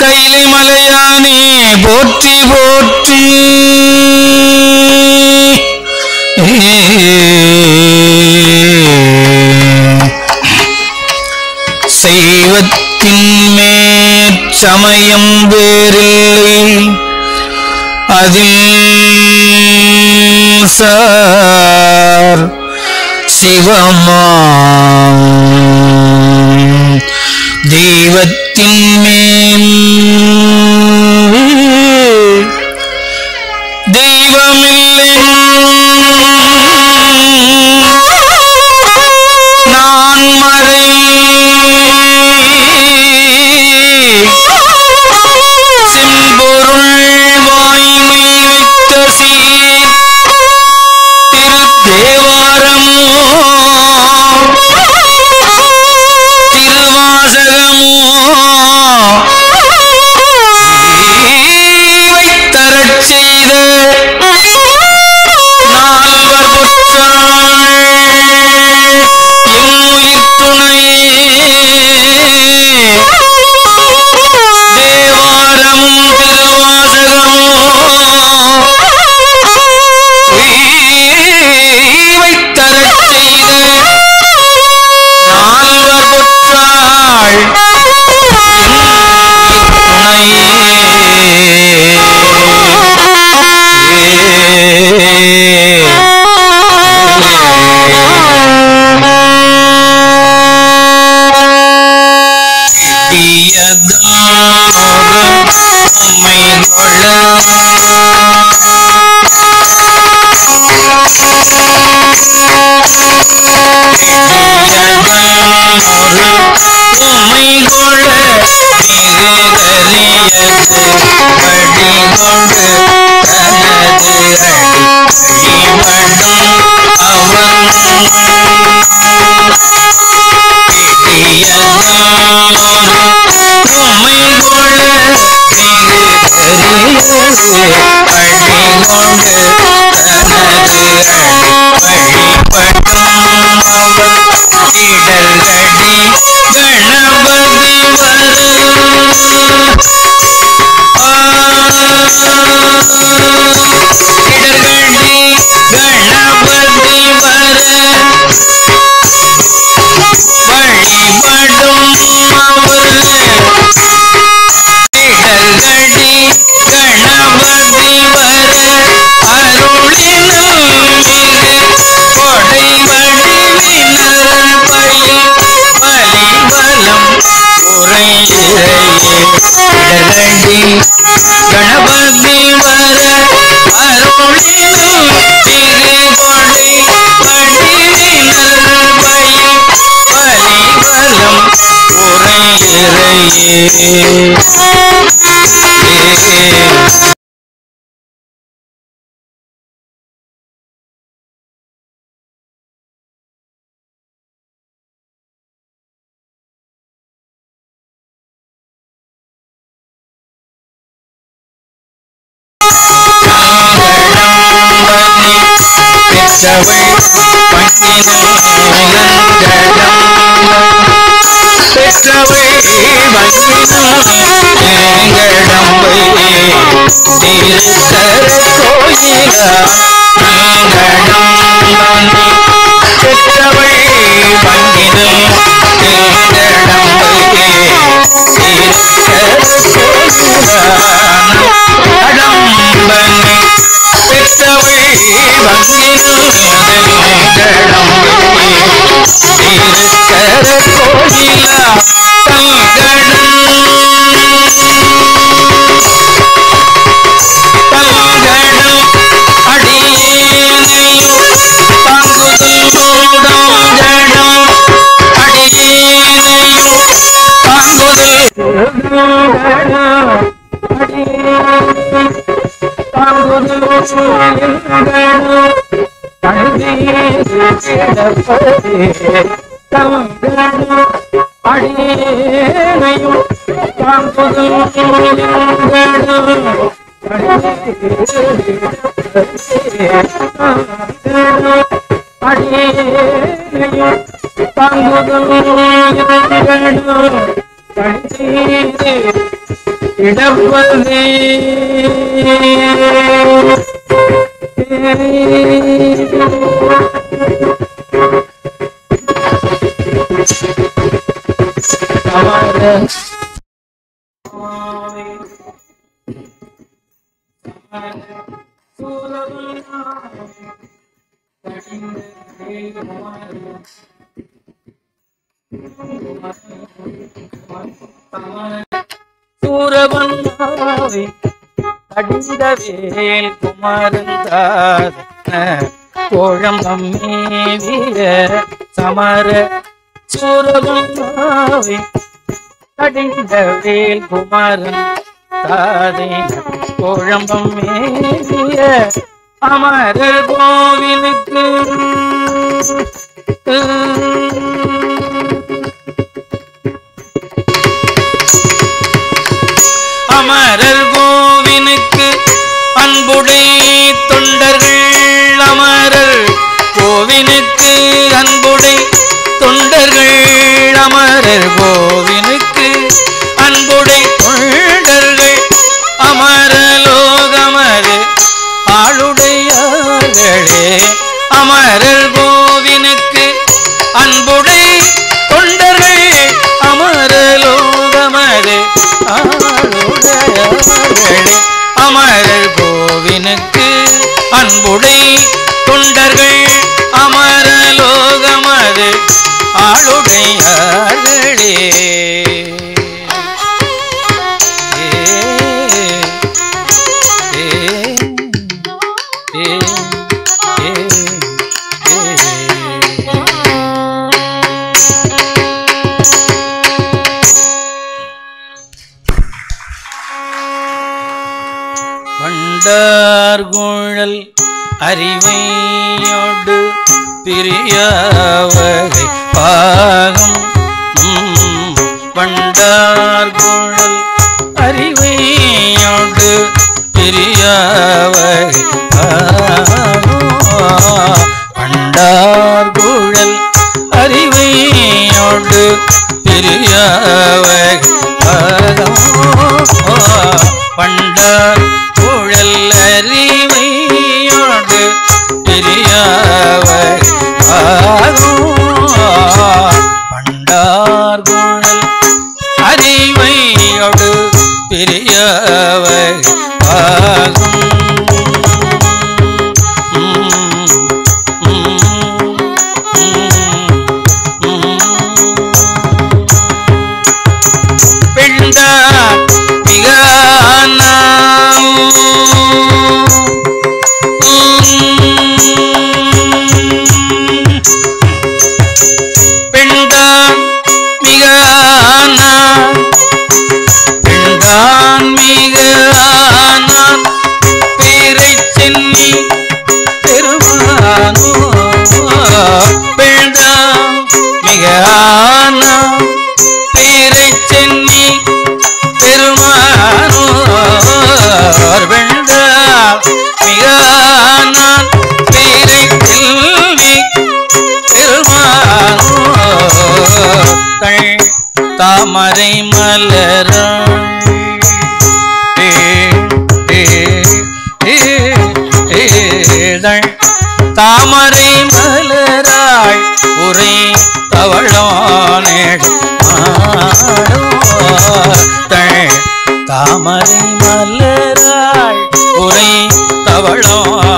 கைலை மலையானே போற்றி போற்றி செய்வத்தின் மேற்சமயம் வேறில்லை அதில் சார் சிவமாம் தெய்வத்தின் மேல் தெய்வமில்லை நான் மறை செம்பொருள் வாய்மை வைத்த சீர் திருத்தேவாரமோ திருவாசகமோ வைத்தரச் செய்த நால்வர் பொற்றாள் எம்முயிர் துணையே தேவாரமும் திருவாசகமோ வைத்தரச் செய்த நால்வர் பொற்றாள் உம்மை கொள்ள மிகுதறியது படி கொண்டு தனது அடி வழிபடும் அவன் உம்மை கொள்ள மிகுதறியது படி கொண்டு தனது அடி வழிபடும் அவன் இடர்கடி கணபதி வர இடர்கடி கணபதி வர வழிபடும் அவர் இடர்கடி கணபதி வர அருளினும் மிகு கொடை வடிவினர் பயில் பலிபலம் உரையிறையே இடரடி கணபதி வர அருளினும் மிகு கொடை வடிவினர் பயில் பலிபலம் உரையிறையே பெற்றவள் பங்கினும் பெற்றவள் பங்கினும் எங்கடம்பை திருத்தர கோயிலா எங்கடம்பை பெற்றவள் பங்கினும் எங்கடம்பை திருத்தர கோயிலா கடம்பனை பெற்றவள் வங்கினும் திருக்கர கோயிலா பங்கடம் பங்கடம் அடியேனையும் தாங்குதல் மூடம் ஜடம் அடியேனையும் தாங்குதல் கிடப்பதே அமர சூரபன்னாவை அடிந்தவேல் குமரந்தார் கோழம்பம் மேவிய சமர சூரபன்னாவை அடிந்தவேல் குமரன் தாதை கோழம்பம் மேவிய அமரர் கோவிலுக்கு அமரர் கோவினுக்கு அன்புடை தொண்டர்கள் அமரர் கோவினுக்கு அன்புடை தொண்டர்கள் அமரர் கோவினுக்கு அன்புடை தொண்டர்கள் அமரலோகமது ஆளுடையார்களே அமரர் கோவினுக்கு அன்புடை தொண்டர்கள் அமரலோகமது ஆளுடையார்களே அமரர் கோவினுக்கு அன்புடை தொண்டர்கள் அமரலோகமது ஆளுடையார்களே ஏ, ஏ, ஏ, ஏ, ஏ. வண்டார்குழல் அறிவையோடு பிரியவகை பாகம் உம், வண்டார்குழல் அறிவையோடு பிரியவகை பாகம் வண்டார்குழல் அறிவையோடு பிரியவகை பாகம் பண்டார் குழல் அறிவையோடு பெரியவர் பண்டார் குழல் அறிவையோடு பெரியவர் ஆகும் பெண்டா மிக பெண்தான் மிக பெண்தான் மிக பேரை சென்னி பெருமானோ பெண்தான் மிக பேரை சென்னி பெருமானோ வெண்டா மிக பேரை செல்வி பெருமானோ தள் தாமரை மலராள் ஏ, ஏ, ஏ, ஏதழ் தாமரை மலராய் உரை தவழானேடு தள் தாமரை மலராய் உரை தவழோ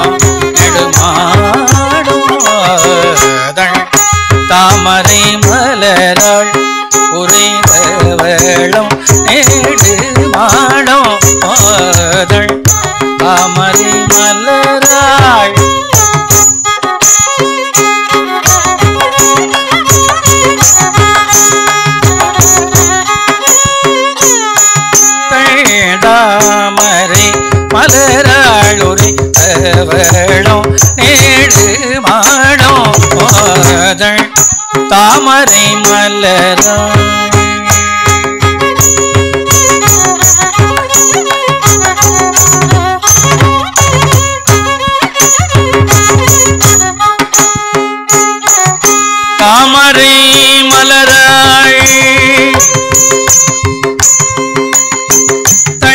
நெடுமாடுதள் தாமரை மலராள் உரைதவளும் நேடு மாடம் ஆதள் தாமரை மலராள் தாமரை மலராள் உரைதவளும் நேடு மாடம் ஆதள் தாமரை மலராள் தாமரை மலராள்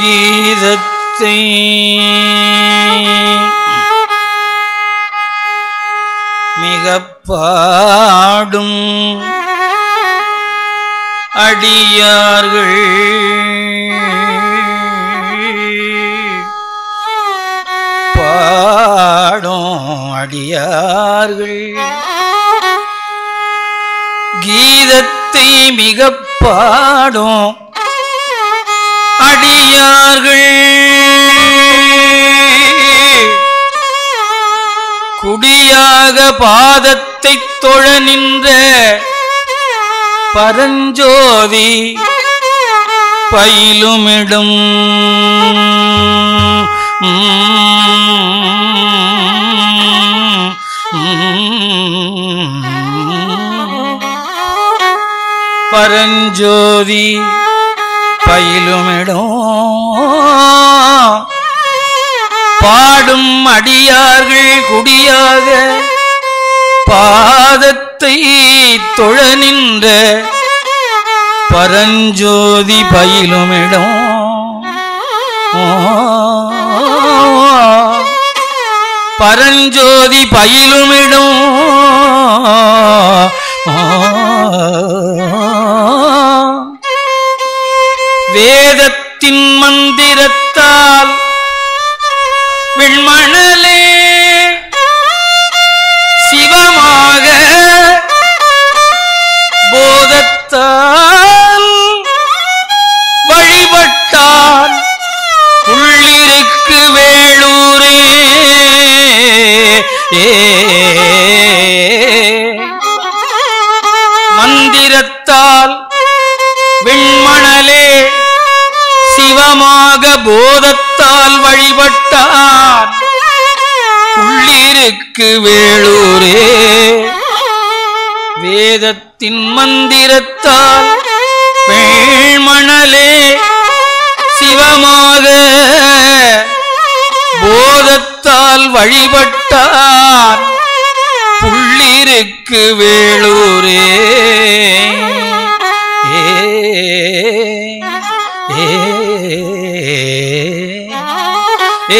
கீதத்தை மிகப் பாடும் அடியார்கள் பாடும் அடியார்கள் கீதத்தை மிகப் பாடும் அடியார்கள் குடியாக பாதத்தை தொழ நின்ற பரஞ்சோதி பயிலுமிடும் பரஞ்சோதி பயிலுமிடும் பாடும் அடியார்கள் குடியாக பாதத்தை தொழ நின்ற பரஞ்சோதி பயிலுமிடம் பரஞ்சோதி பயிலுமிடம் வேதத்தின் மந்திரத்தால் விண்மணலே சிவமாக போதத்தால் வழிபட்டால் உள்ளிருக்கு வேளூரே மந்திரத்தால் விண்மணலே சிவமாக போதத்தால் வழிபட்டான் உள்ளிருக்கு வேளூரே வேதத்தின் மந்திரத்தால் வேள்மணலே சிவமாக போதத்தால் வழிபட்டான் புள்ளிருக்கு வேளூரே ஏ ஏ ஏ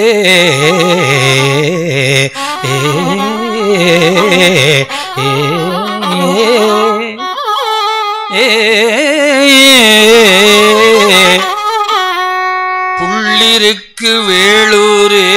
புள்ளிருக்கு வேளூரே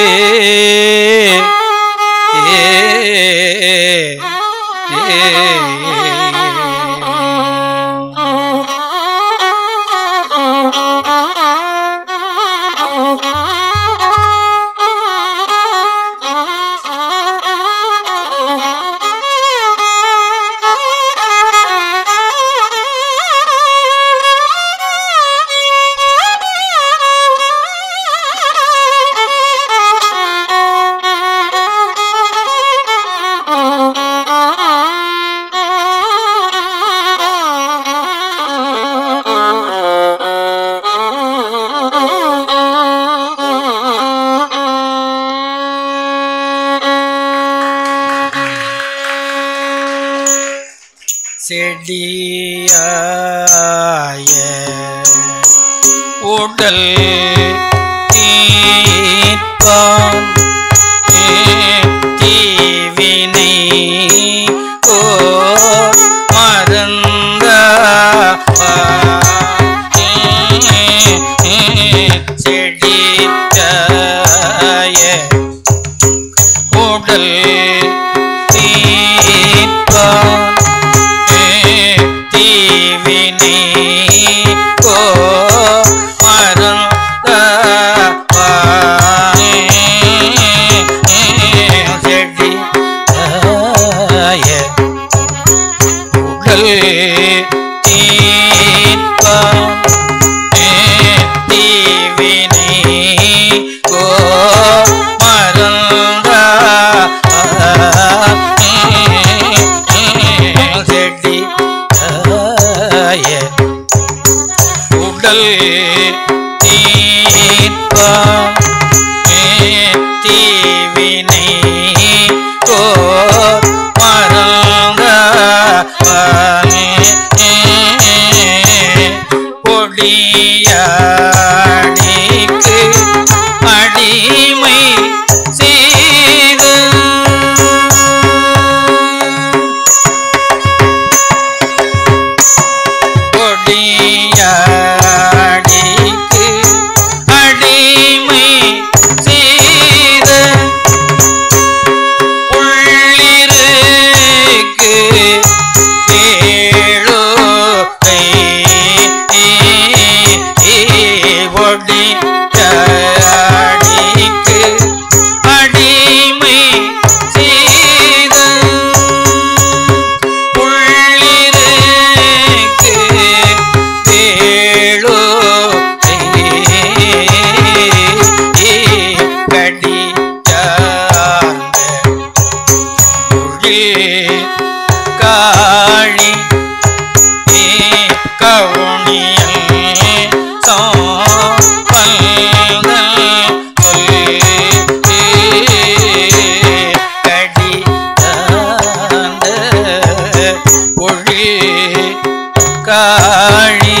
செடியாய உடல் தீர்ப்பான் தீவினை ஓ மறந்த செடியாய உடல் தீர்ப்பான் தீவினை கோ மறந்த செடி உடல் தீர்ப்பான் தீவினை கோ மறந்த செடி உடல் தீர்ப்பான் தீவினை கோ மறந்த பொடியாடி மணி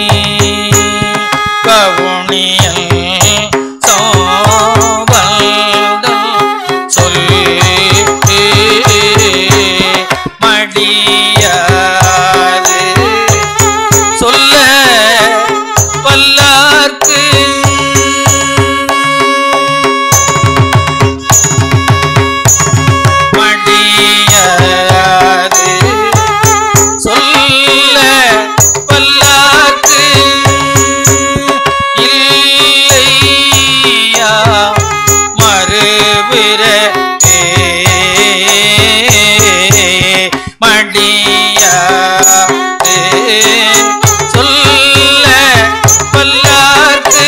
கவுனியல் சோவல் சொல் மடியாது சொல்ல வல்லார்க்கு மடியாது சொல்ல வல்லார்க்கு இல்லையா மறுபிற மடியாது சொல்ல வல்லார்க்கு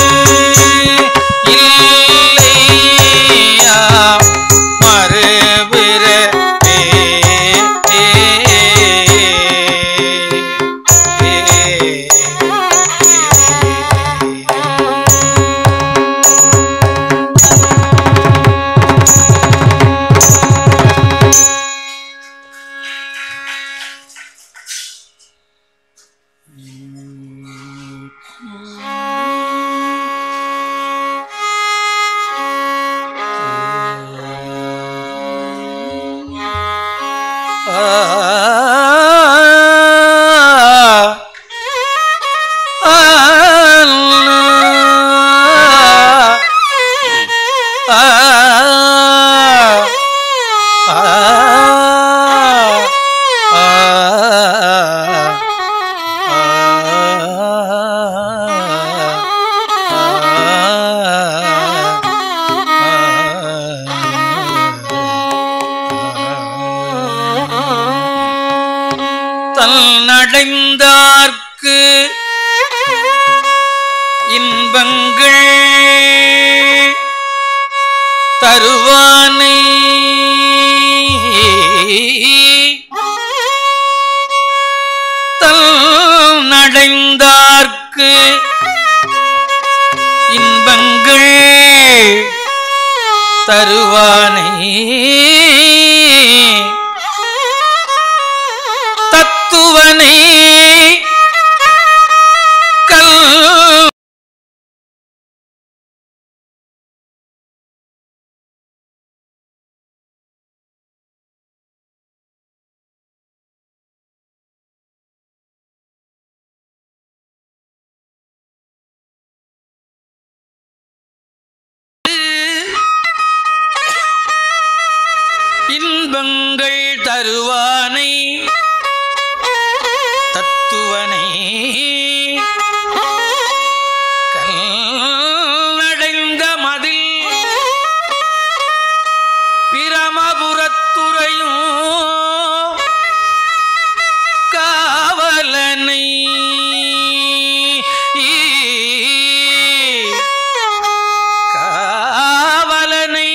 இல்லையா மறுபிற தல் நடைந்தார்க்கு இன்பங்கள் தருவானை தல் நடைந்தார்க்கு இன்பங்கள் தருவானை தத்துவனை கல் இன்பங்கள் தருவானை தத்துவனை கல்லடைந்த மதில் பிரமபுரத்துறையும் காவலனை காவலனை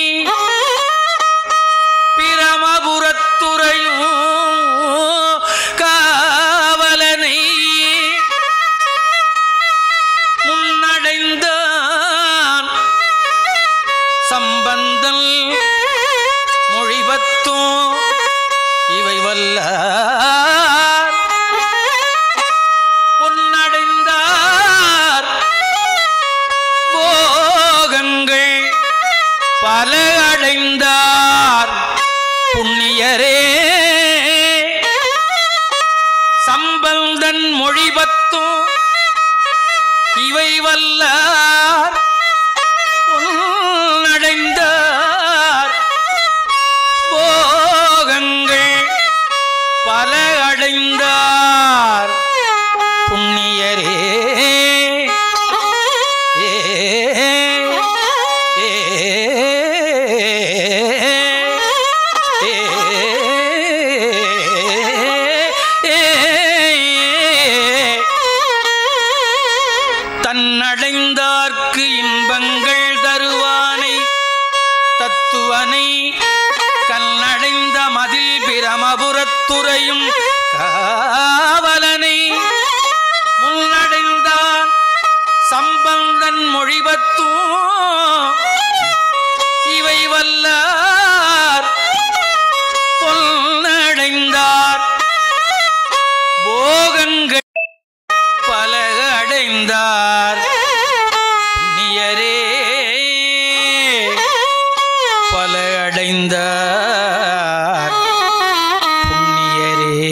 பிரமபுரத்துறையும் காவலனை முன்னடைந்தான் சம்பந்தல் மொழிபத்தும் இவை வல்ல பொன்னடைந்தார் போகங்கள் பல அடைந்தார் புண்ணியரே சம்பந்தன் மொழிபத்தும் இவை வல்லார் அடைந்தார் போகங்கள் பல அடைந்தார் புண்ணியரே ஏ ஏ தன்னடைந்தார்க்கு இன்பங்கள் தருவானை தத்துவனை கல்லடைந்த மதில் பிரமபுரத்துறையும் காவலனை முன்னடைந்தான் சம்பந்தன் மொழிபத்தும் இவை வல்லார் பொன்னடைந்தார் போகங்கள் அடைந்தார் புண்ணியரே பல அடைந்தார் புண்ணியரே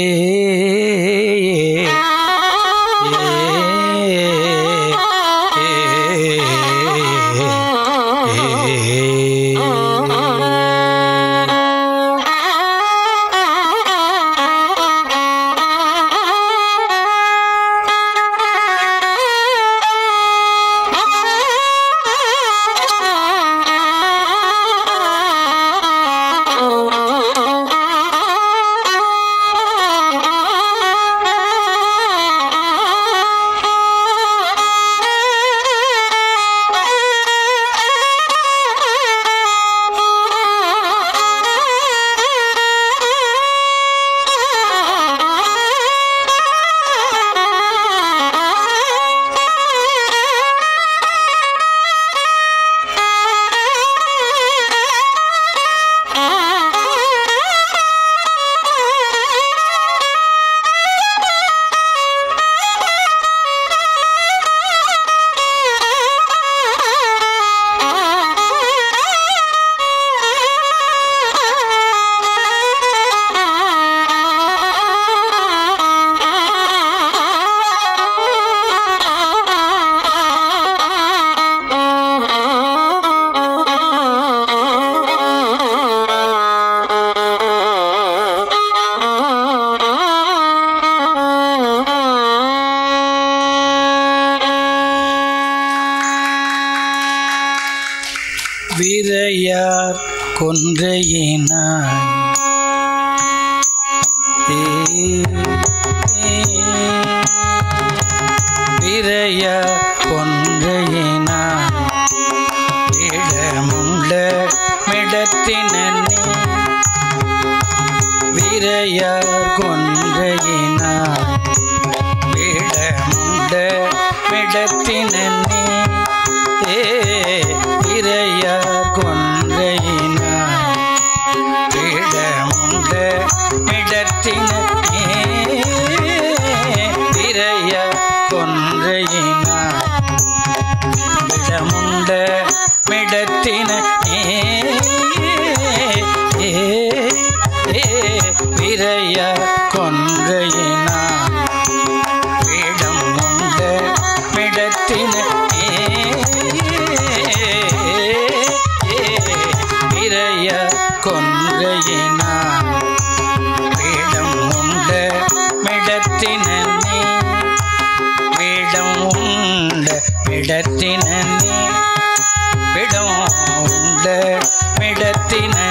வீரையார் கொன்றையினாய் வீரையார் கொன்றையினாய் இடமுண்ட மிடத்தினே வீரையார் கொன்றையினாய் விடமுண்ட மிடத்தினே ஏ இறையார் கொன்றையினாய் விடமுண்ட மிடத்தினே இறைய கொன்றையினாய் விடமுண்ட மிடத்தின விரைய கொன்றையினாய் விடம் உண்ட மிடத்தின விரைய கொன்றையினாய் விடம் உண்ட மிடத்தினே விடம் உண்ட மிடத்தினே விடம் உண்ட மிடத்தினே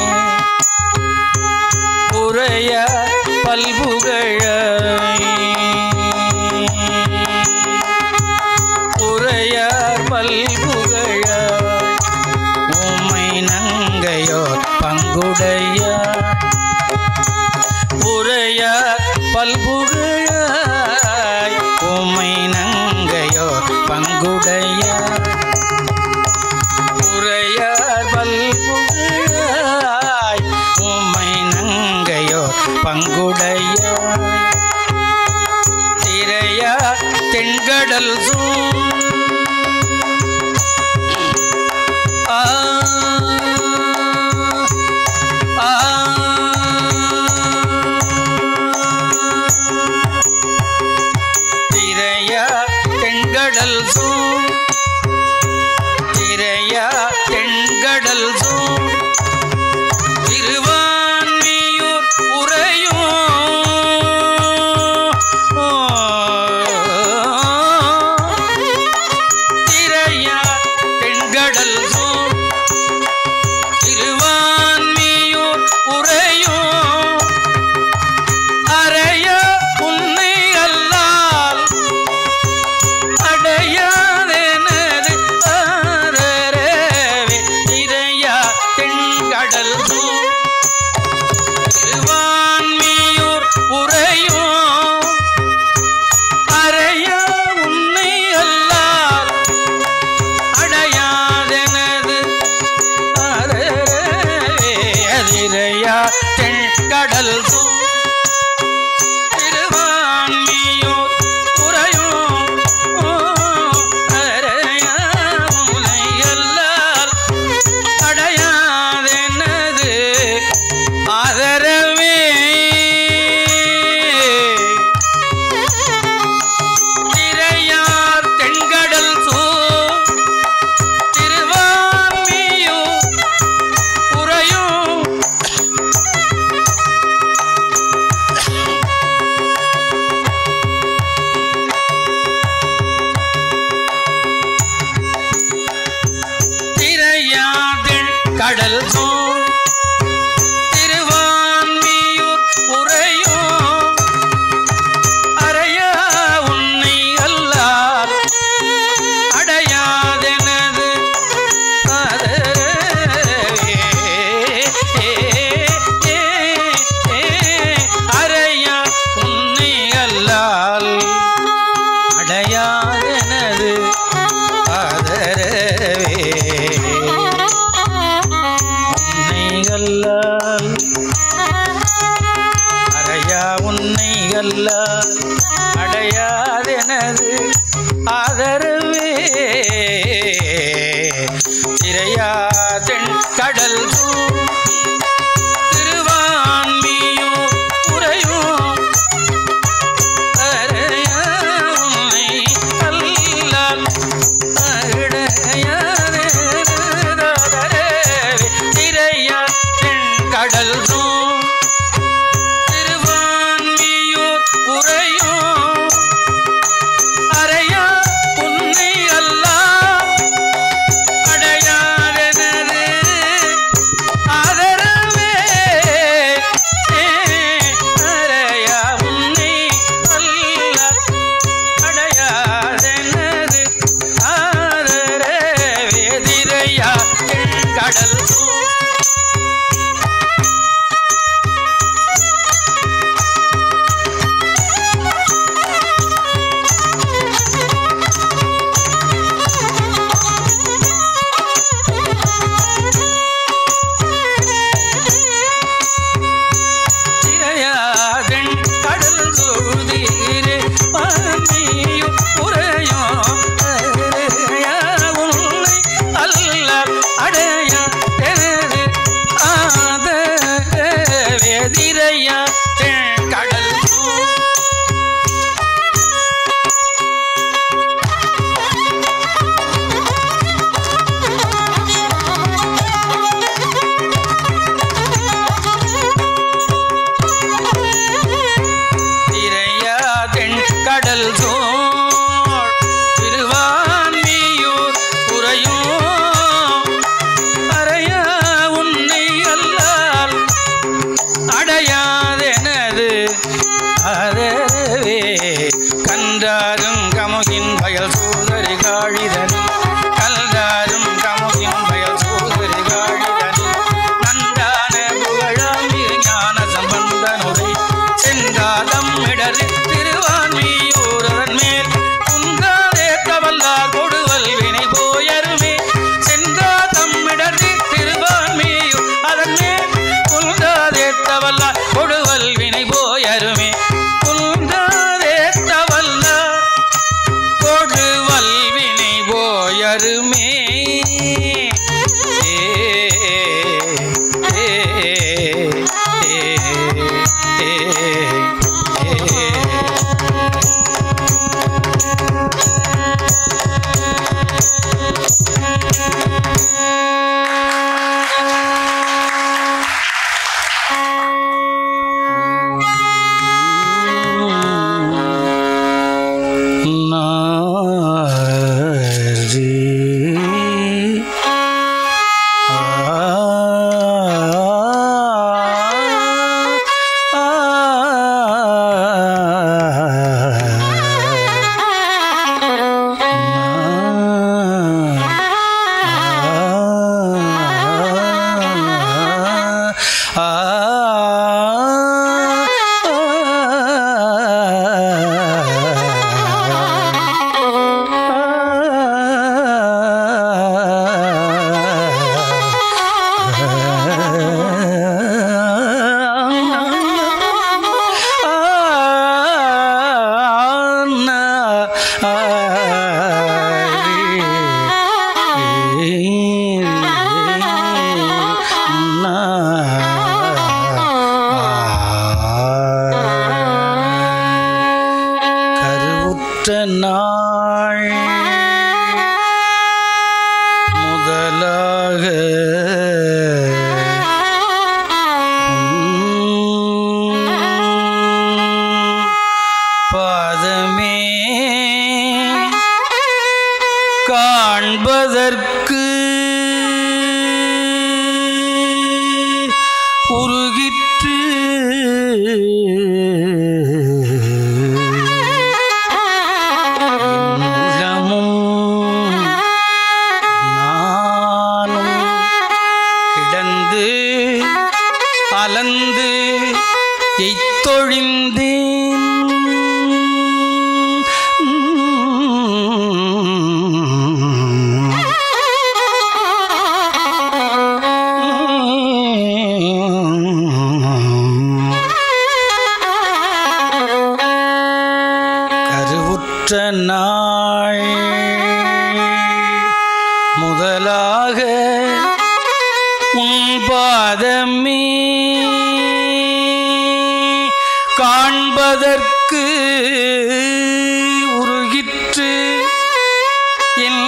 உரைய பல்புகழ உரையார் பல்புகழ உமை நங்கையோ பங்குடைய உரையார் பல்புகழ உமை நங்கையோ பங்குடைய உரையார் பல்புகழாய் உமை நங்கையோ பங்குடைய திரையா தென்கடல் சூழ் ஆ ஆ திரையா தென்கடல் சூழ் திரையா தென்கடல் சூழ் திருவான்மியூர் உறையும் திரையா தென்கடல் சூழ் திருவான்மியூர் உறையும் அறைய உன்னை அல்லால் அடையாதெனது கடல் சூழ் திருவான்மியூர் உறையும் அறையா உன்னை அல்லால் அடையாதெனது ஆதரவே. அறையா உன்னை அல்லால் அடையாதெனது ஆதரவே உன்னை அல்லால் அறையா உன்னை அல்லால் அடையாதெனது ஆதரவே திரையா தென் கடல் சூழ் திருவான்மியோ உறையும் அறையா உன்னை அல்லால் திரையா தென் கடல் சூழ் திருவான்மியூர் உறையும் அறையா உன்னை அல்லாம் அடையாதெனது ஆதரவே அறையா உன்னை அல்லாம் அடையாதெனது ஆதரவே திரையா தென் கடல் சூழ் திரையாதென் கடல் சூழ்தீரே பாமியும் உரையும் அறையா உன்னை அல்லால் அடையா எனது ஆதரவே திரையா தென் கடல் சூழ் திரையாதென் கடல் சோழ் திருவான்மியூர் உறையும் அறையா உன்னை அல்லால் அடையாதெனது அதவே கன்றாரும் கமுகின் பயல் சூதரி காழிதனி கல்றாரும் கமுகின் பயல் சூதரி காழிதனி நன்றான புகழாமி ஞான சம்பந்தனுரை சென்றாதம் இடரு திருவான்மியூரன் மேல் குன்றாதே தவல்லார் கொடுவல் வினை போயருமே சென்றா தம்மிடரு திருவான்மியூர் அதன் மேல் குன்றாதே தவல்லார் கொடுவல் வினை போயருமே குன்றாதே தவல்லார் கொடுவல் வினை போயருமே ஏ, ஏ, ஏ, ஏ, ஏ. நாரி கருவுற்ற நாள் முதலாக உம் பாதமே காண்பதற்கு உருகிற்று உள்ளமும் நானும் கிடந்து அலந்து எய்த்தொழிந்தேன் கருவுற்ற நாள் முதலாக உன் பாதமே காண்பதற்கு உருகிற்று என்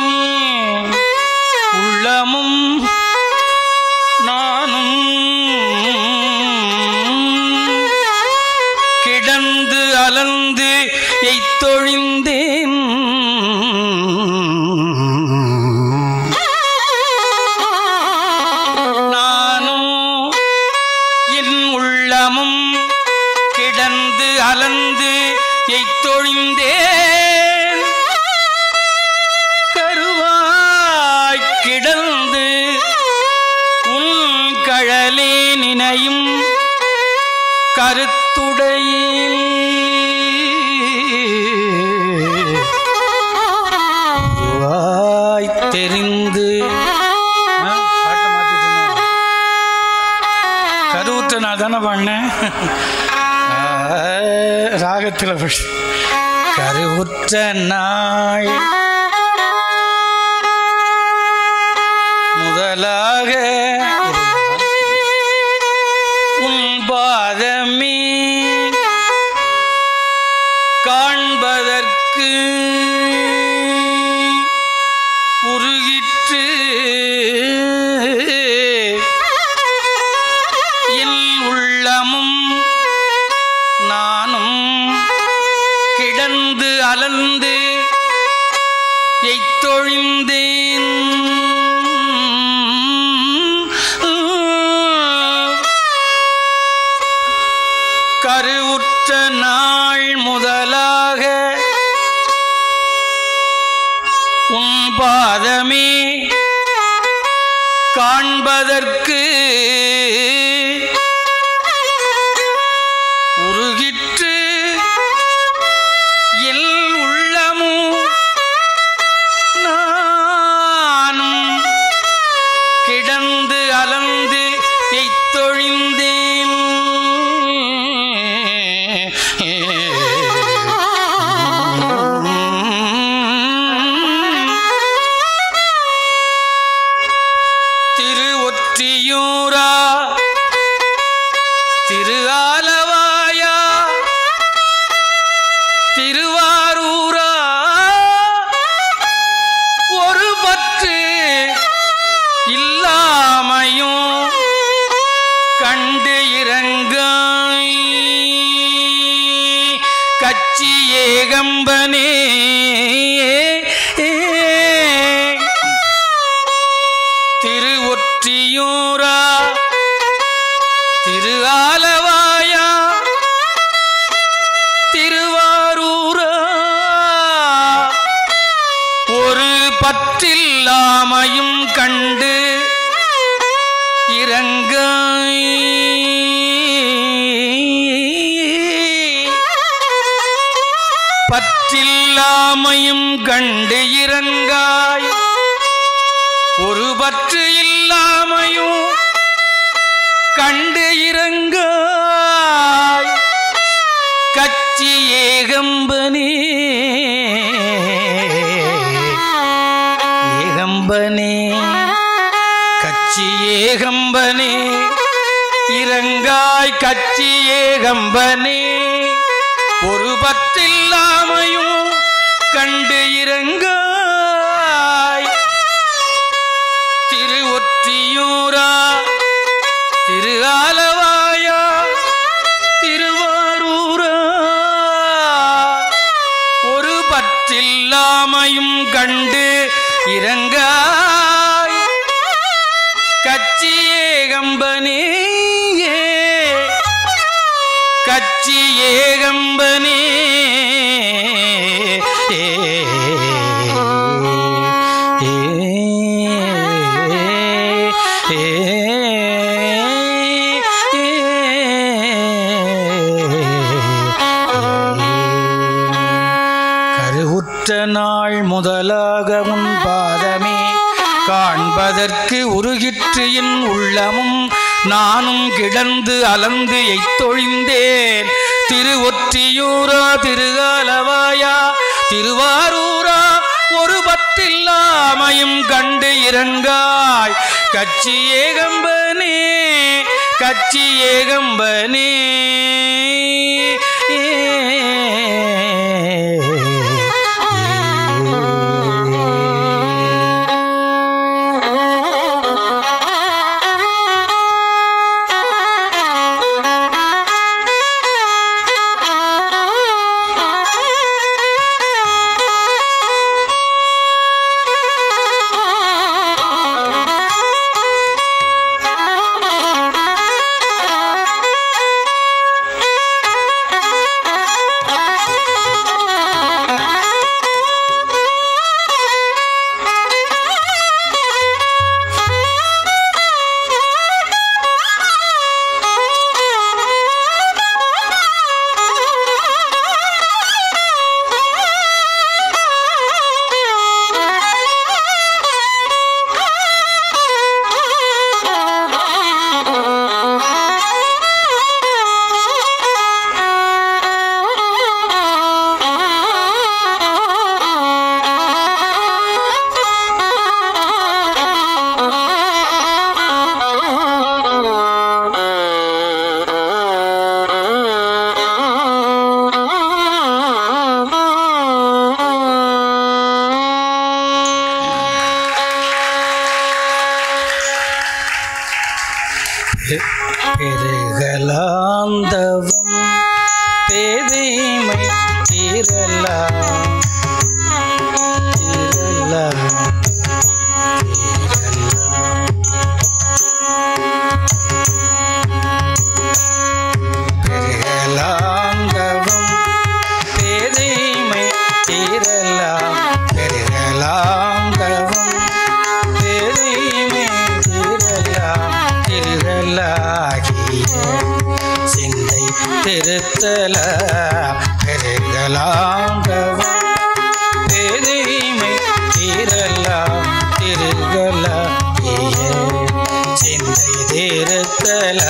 உள்ளமும் நானும் கிடந்து அலந்து எய்த்தொழிந்தேன் நானும் என் உள்ளமும் கிடந்து அலந்து எய்த்தொழிந்தேன் கருவாய் கிடந்து உன் கழலே நினையும் கருத்துடையில் வாய் தெரிந்து ஆ, பாட்டை மாத்திட்டேனா? கருவுற்ற நான் தானே பாடினேன் ஆ, ராகத்தில் படி கருவுற்ற நாள் முதலாக உன் பாதமே காண்பதற்கு உருகிற்று என் உள்ளமும் நானும் கிடந்து அலந்து எய்த்தொழிந்தேன் கருவுற்ற நாள் முதலாக உன் பாதமே காண்பதற்கு உருகிற்று எல் உள்ளமும் நானும் கிடந்து அலந்து எய்த்தொழிந்தேன் திரு ஒற்றியூரா திரு ஆலவாயா திருவாரூரா ஒரு பற்று இல்லாமையும் கண்டு இறங்காய் கச்சி ஏகம்பனே திரு ஒற்றியூரா திரு ஆலவாயா திருவாரூரா ஒரு பற்றில்லாமையும் கண்டு இறங்காய் பற்றில்லாமையும் கண்டு இறங்காய் ஒரு பற்று இல்லாமையும் கண்டு இறங்காய் கச்சி ஏகம்பனே ஏகம்பனே கச்சி ஏகம்பனே இறங்காய் கச்சி ஏகம்பனே ஒரு பற்றில்லாமையும் கண்டு இறங்காய் திரு ஒற்றியூரா திரு ஆலவாயா திருவாரூரா ஒரு பற்றில்லாமையும் கண்டு இறங்காய் கச்சி ஏகம்பனே ஏ கருவுற்ற நாள் முதலாக உன் பாதமே காண்பதற்கு உருகிற்று என் உள்ளமும் நானும் கிடந்து அலந்து எய்த்தொழிந்தேன் திருவொற்றியூரா திருகாலவாயா திருவாரூரா ஒரு பத்தில்லாமையும் கண்டு இறங்காய் கட்சி ஏகம்பனே கட்சி ஏகம்பனே பெருகலாந்தவம் பேதைமை தீரலாம் தீரலாம் பெருகலாந்தவம் பேதைமை தீரலாம் பெருகலாந்தவம் பெருமை திருகலாம் திருகலாகிய சிந்தை திருத்தல பெருகலாங்கவம் பெருமை திரலாம் திருகலாகிய சிந்தை திருத்தல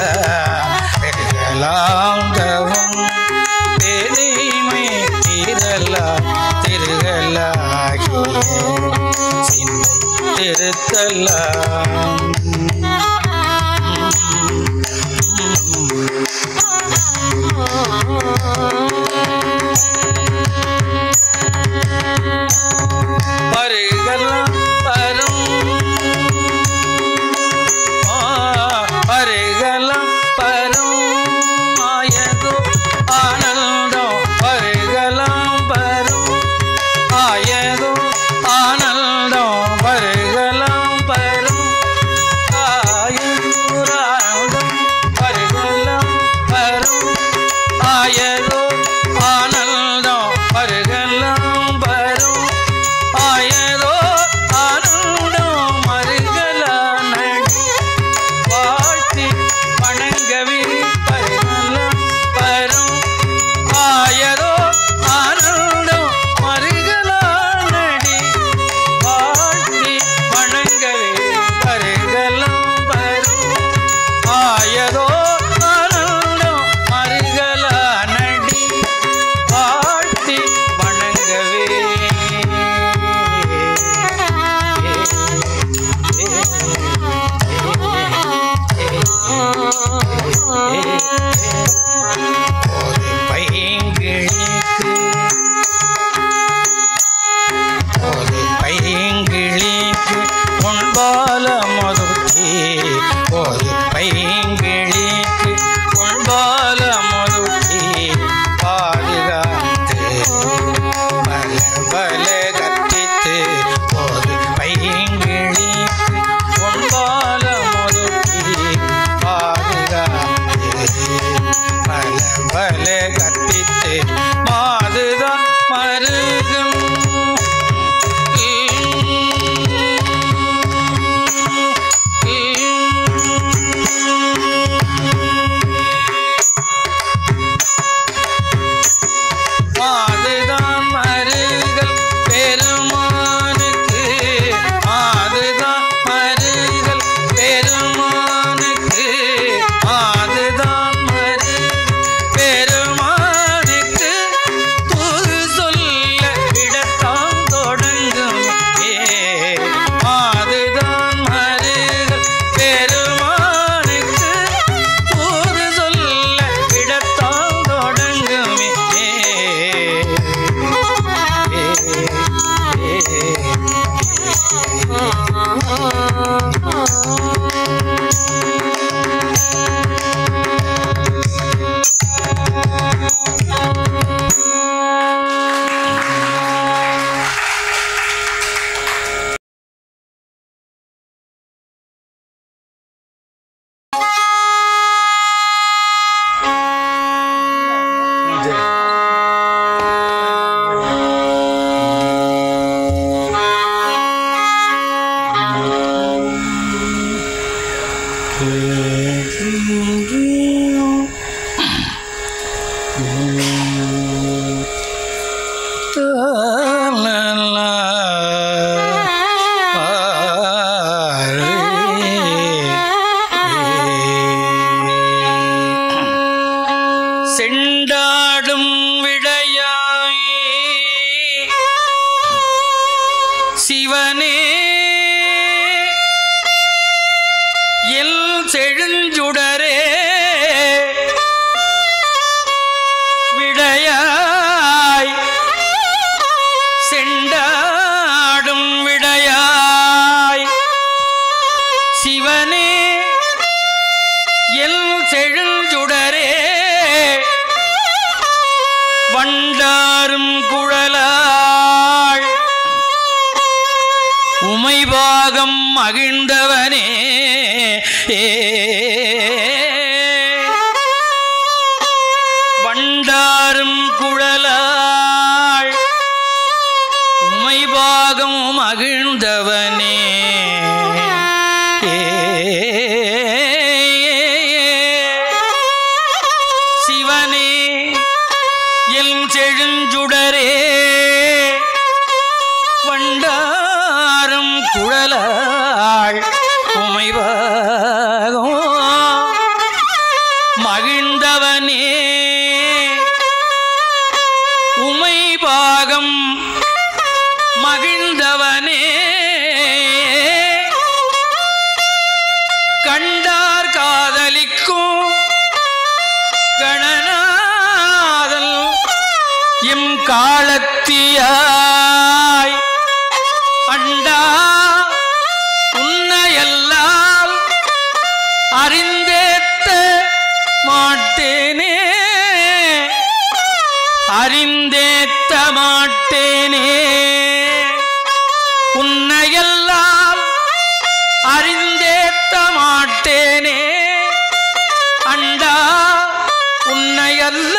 பெருகலாங்கவம் பெருமை திரலாம் திருகலாகிய சிந்தை திருத்தலாம் பருகலாம் பரும் ஆ, பருகலாம் பரும் ஆயதோ ஆனந்தம் பருகலாம் பரும் ஆயதோ ஆனந்தம் பருகலாம் பரும் பெருமானுக்கு அதுதான் மருகல் பெருமானுக்கு அதுதான் மருகல் பெருமானுக்கு தூது சொல்ல விடத்தான் தொடங்கும் ஏ அதுதான் மருகல் பெருமானுக்கு தூது சொல்ல விடத்தான் தொடங்குமே செண்டாடும் விடையாய் சிவனே எல் செழுஞ்சுடரே விடையாய் செண்டாடும் விடையாய் சிவனே எல் செழுஞ்சுடரே வண்டாரும் குழலாள் உமைபாகம் மகிழ்ந்தவனே ஏ வண்டாரும் குழலாள் உமைபாகம் மகிழ்ந்தவனே சிவனே எல் செழுஞ்சுடரே வண்டாரம் குழலாள் உமைவாகும் மகிழ்ந்தவனே உமைபாகம் மகிழ்ந்தவனே கண்டார் காதலிக்கும் கணநாதல் எம் காலத்தியாய் அண்டா உன்னையெல்லாம் அறிந்தேத்த மாட்டேனே அறிந்தேத்த மாட்டேனே உன்னையெல்லாம் அறிந்தேத்த மாட்டேனே அண்டா உன்னையல்ல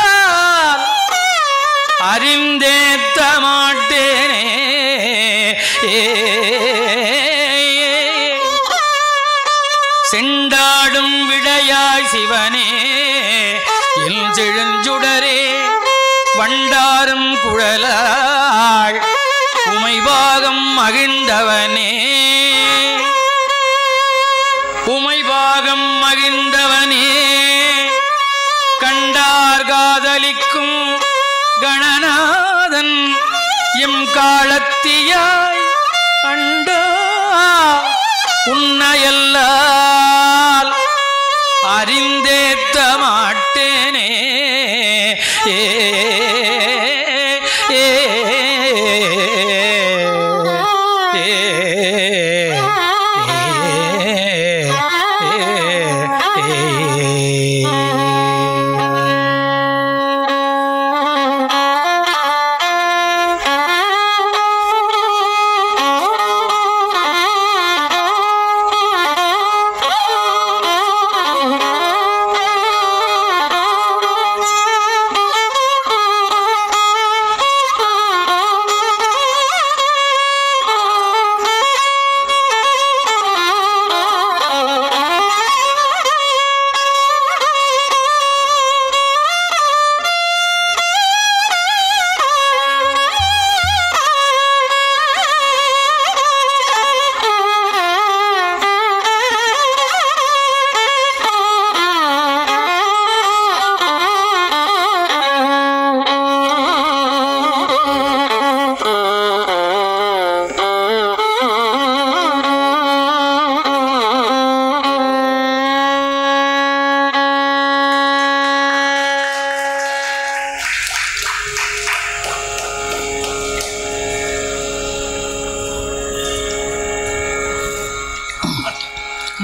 அறிந்தேத்த மாட்டேனே செண்டாடும் விடையாய் சிவனே எல் செழுஞ்சுடரே வண்டாரும் குழலாள் உமைபாகம் மகிழ்ந்தவனே உமைபாகம் மகிழ்ந்தவனே கண்டார் காதலிக்கும் கணநாதன் எம் காலத்தியாய் அண்டா உன்னையல்லால் அறிந்தேத்த மாட்டேனே ஏ ஏ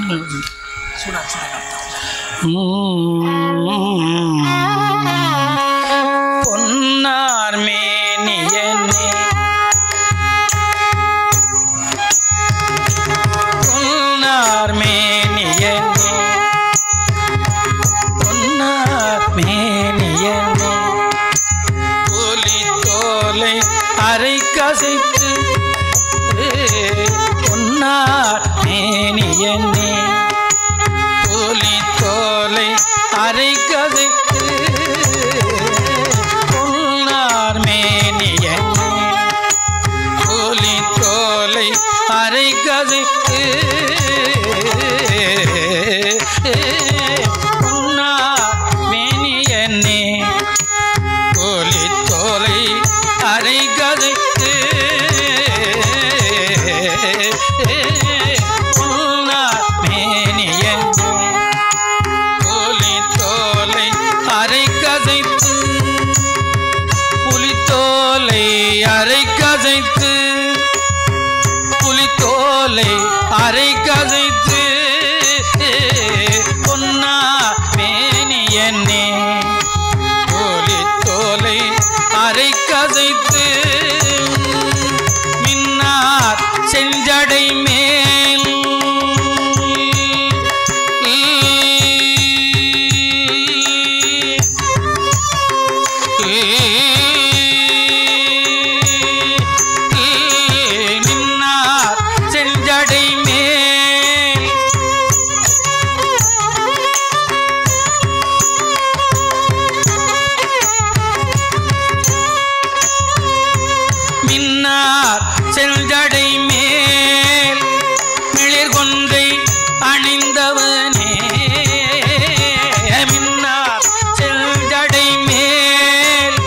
பொன்னார் மேனியனே பொன்னார் மேனியனே பொன்னார் மேனியனே புலி தோலை அரை கசைத்து பொன்னார் மேனியனே புலி தோலை அரை கதைத்து பொன்னார் மேனியனே புலி தோலை அரை கதைத்து பொன்னார் மேனியனே புலி தோலை அரை கதைத்து பொன்னார் மேனியனே புலி தோலை அரை கதைத்து புலித்தோலை அரை கதைத்து புலித்தோலை அரை கதைத்து பொன்னா மேனியனே புலித்தோலை அரை கதைத்து மின்னார் செஞ்சடை மேல் மின்னார் செஞ்சடை மேல் மின்னார் செஞ்சடை மேல் மிளிர் கொன்றை அணிந்தவனே மின்னார் செஞ்சடை மேல்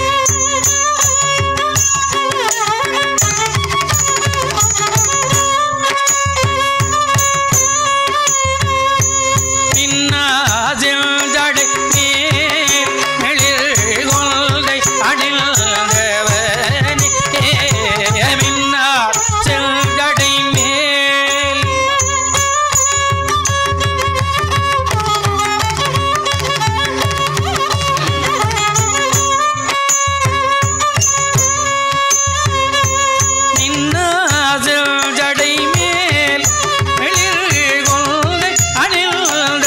மின்னாசில் ஜடை மேல் மிளிர் கொன்றை அணிந்தவனே மின்னார் செஞ்சடை மேல் நின்னாசில் ஜடை மேல் வெளிர் கொண்டை அணிந்த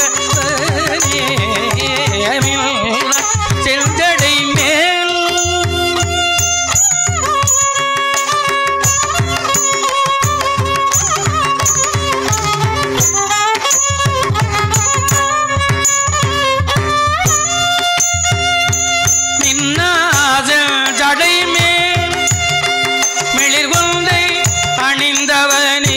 செஞ்சடை மேல் நின்னாசில் ஜடை மேல் மிளிர் கொண்டை அணிந்தவனே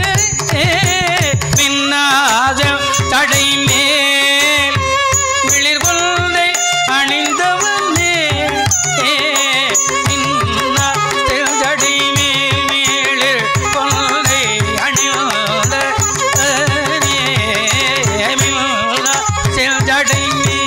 மின்னாத தடை மேல் மிளிர் கொண்டை அணிந்தவனே மின்னாத தடை மேல் மிளிர் கொண்டை அணிந்த ஜடை மேல்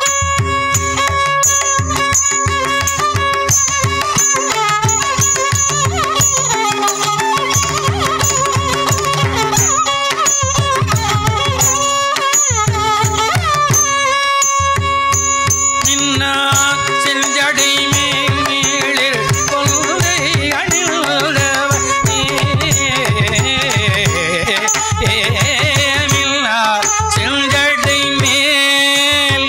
மின்னா செஞ்சடை மேல் மேளிர் கொள்கை அணிந்தவனே. மின்னா செஞ்சடை மேல்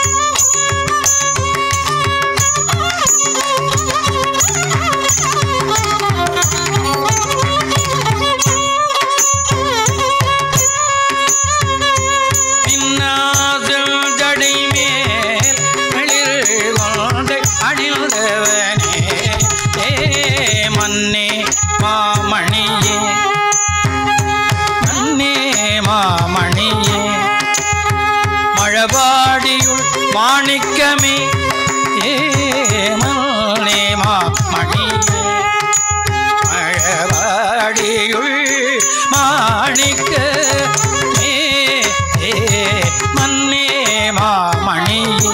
பின்னாசல் ஜடை மேல் வெளிர் கொண்டை அணிந்தவனே ஏ மன்னே மாமணியே மன்னே மாமணியே மழபாடியுள் மாணிக்கமே ஏ மன்னே மாமணியே மழவாடியுள் மாணிக்க மே ஏ மன்னே மாமணியே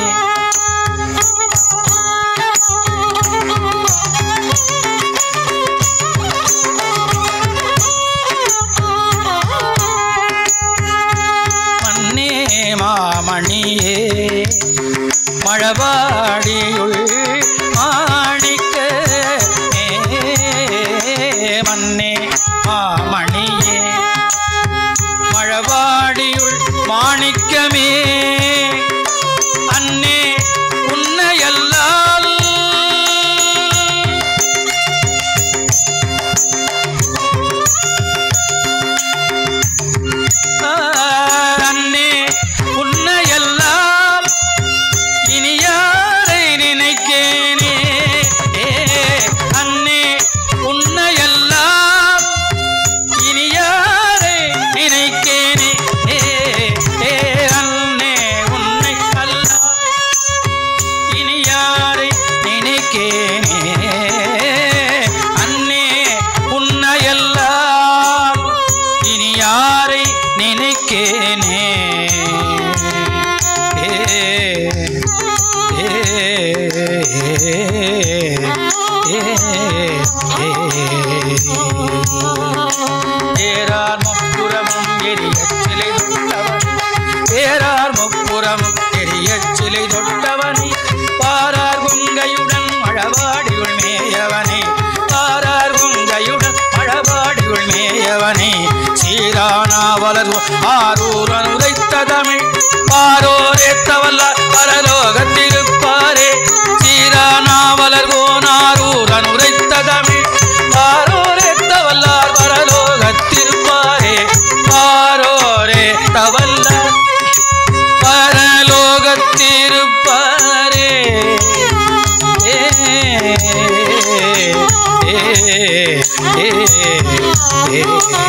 ஏறார் முப்புறமும் எரியச் சிலை தொட்டவன் ஏறார் முப்புறமும் எரியச் சிலை தொட்டவனே பாரார் குங்கையுடன் மழவாடியுள் மேயவனே பாரார் குங்கையுடன் மழவாடியுள் மேயவனே சீரானாவலர் ஆரூரன் உரைத்த தமிழ் பாரோரே தவல்ல பரலோகத்திருப்பாரே சீரானாவலர் கோனாரூரன் உரைத்த தமிழ் பாரோரே தவல்லார் பரலோகத்திருப்பாரே பாரோரே தவல்லார் பரலோகத்திருப்பாரே ஏ ஏ ஏ ஏ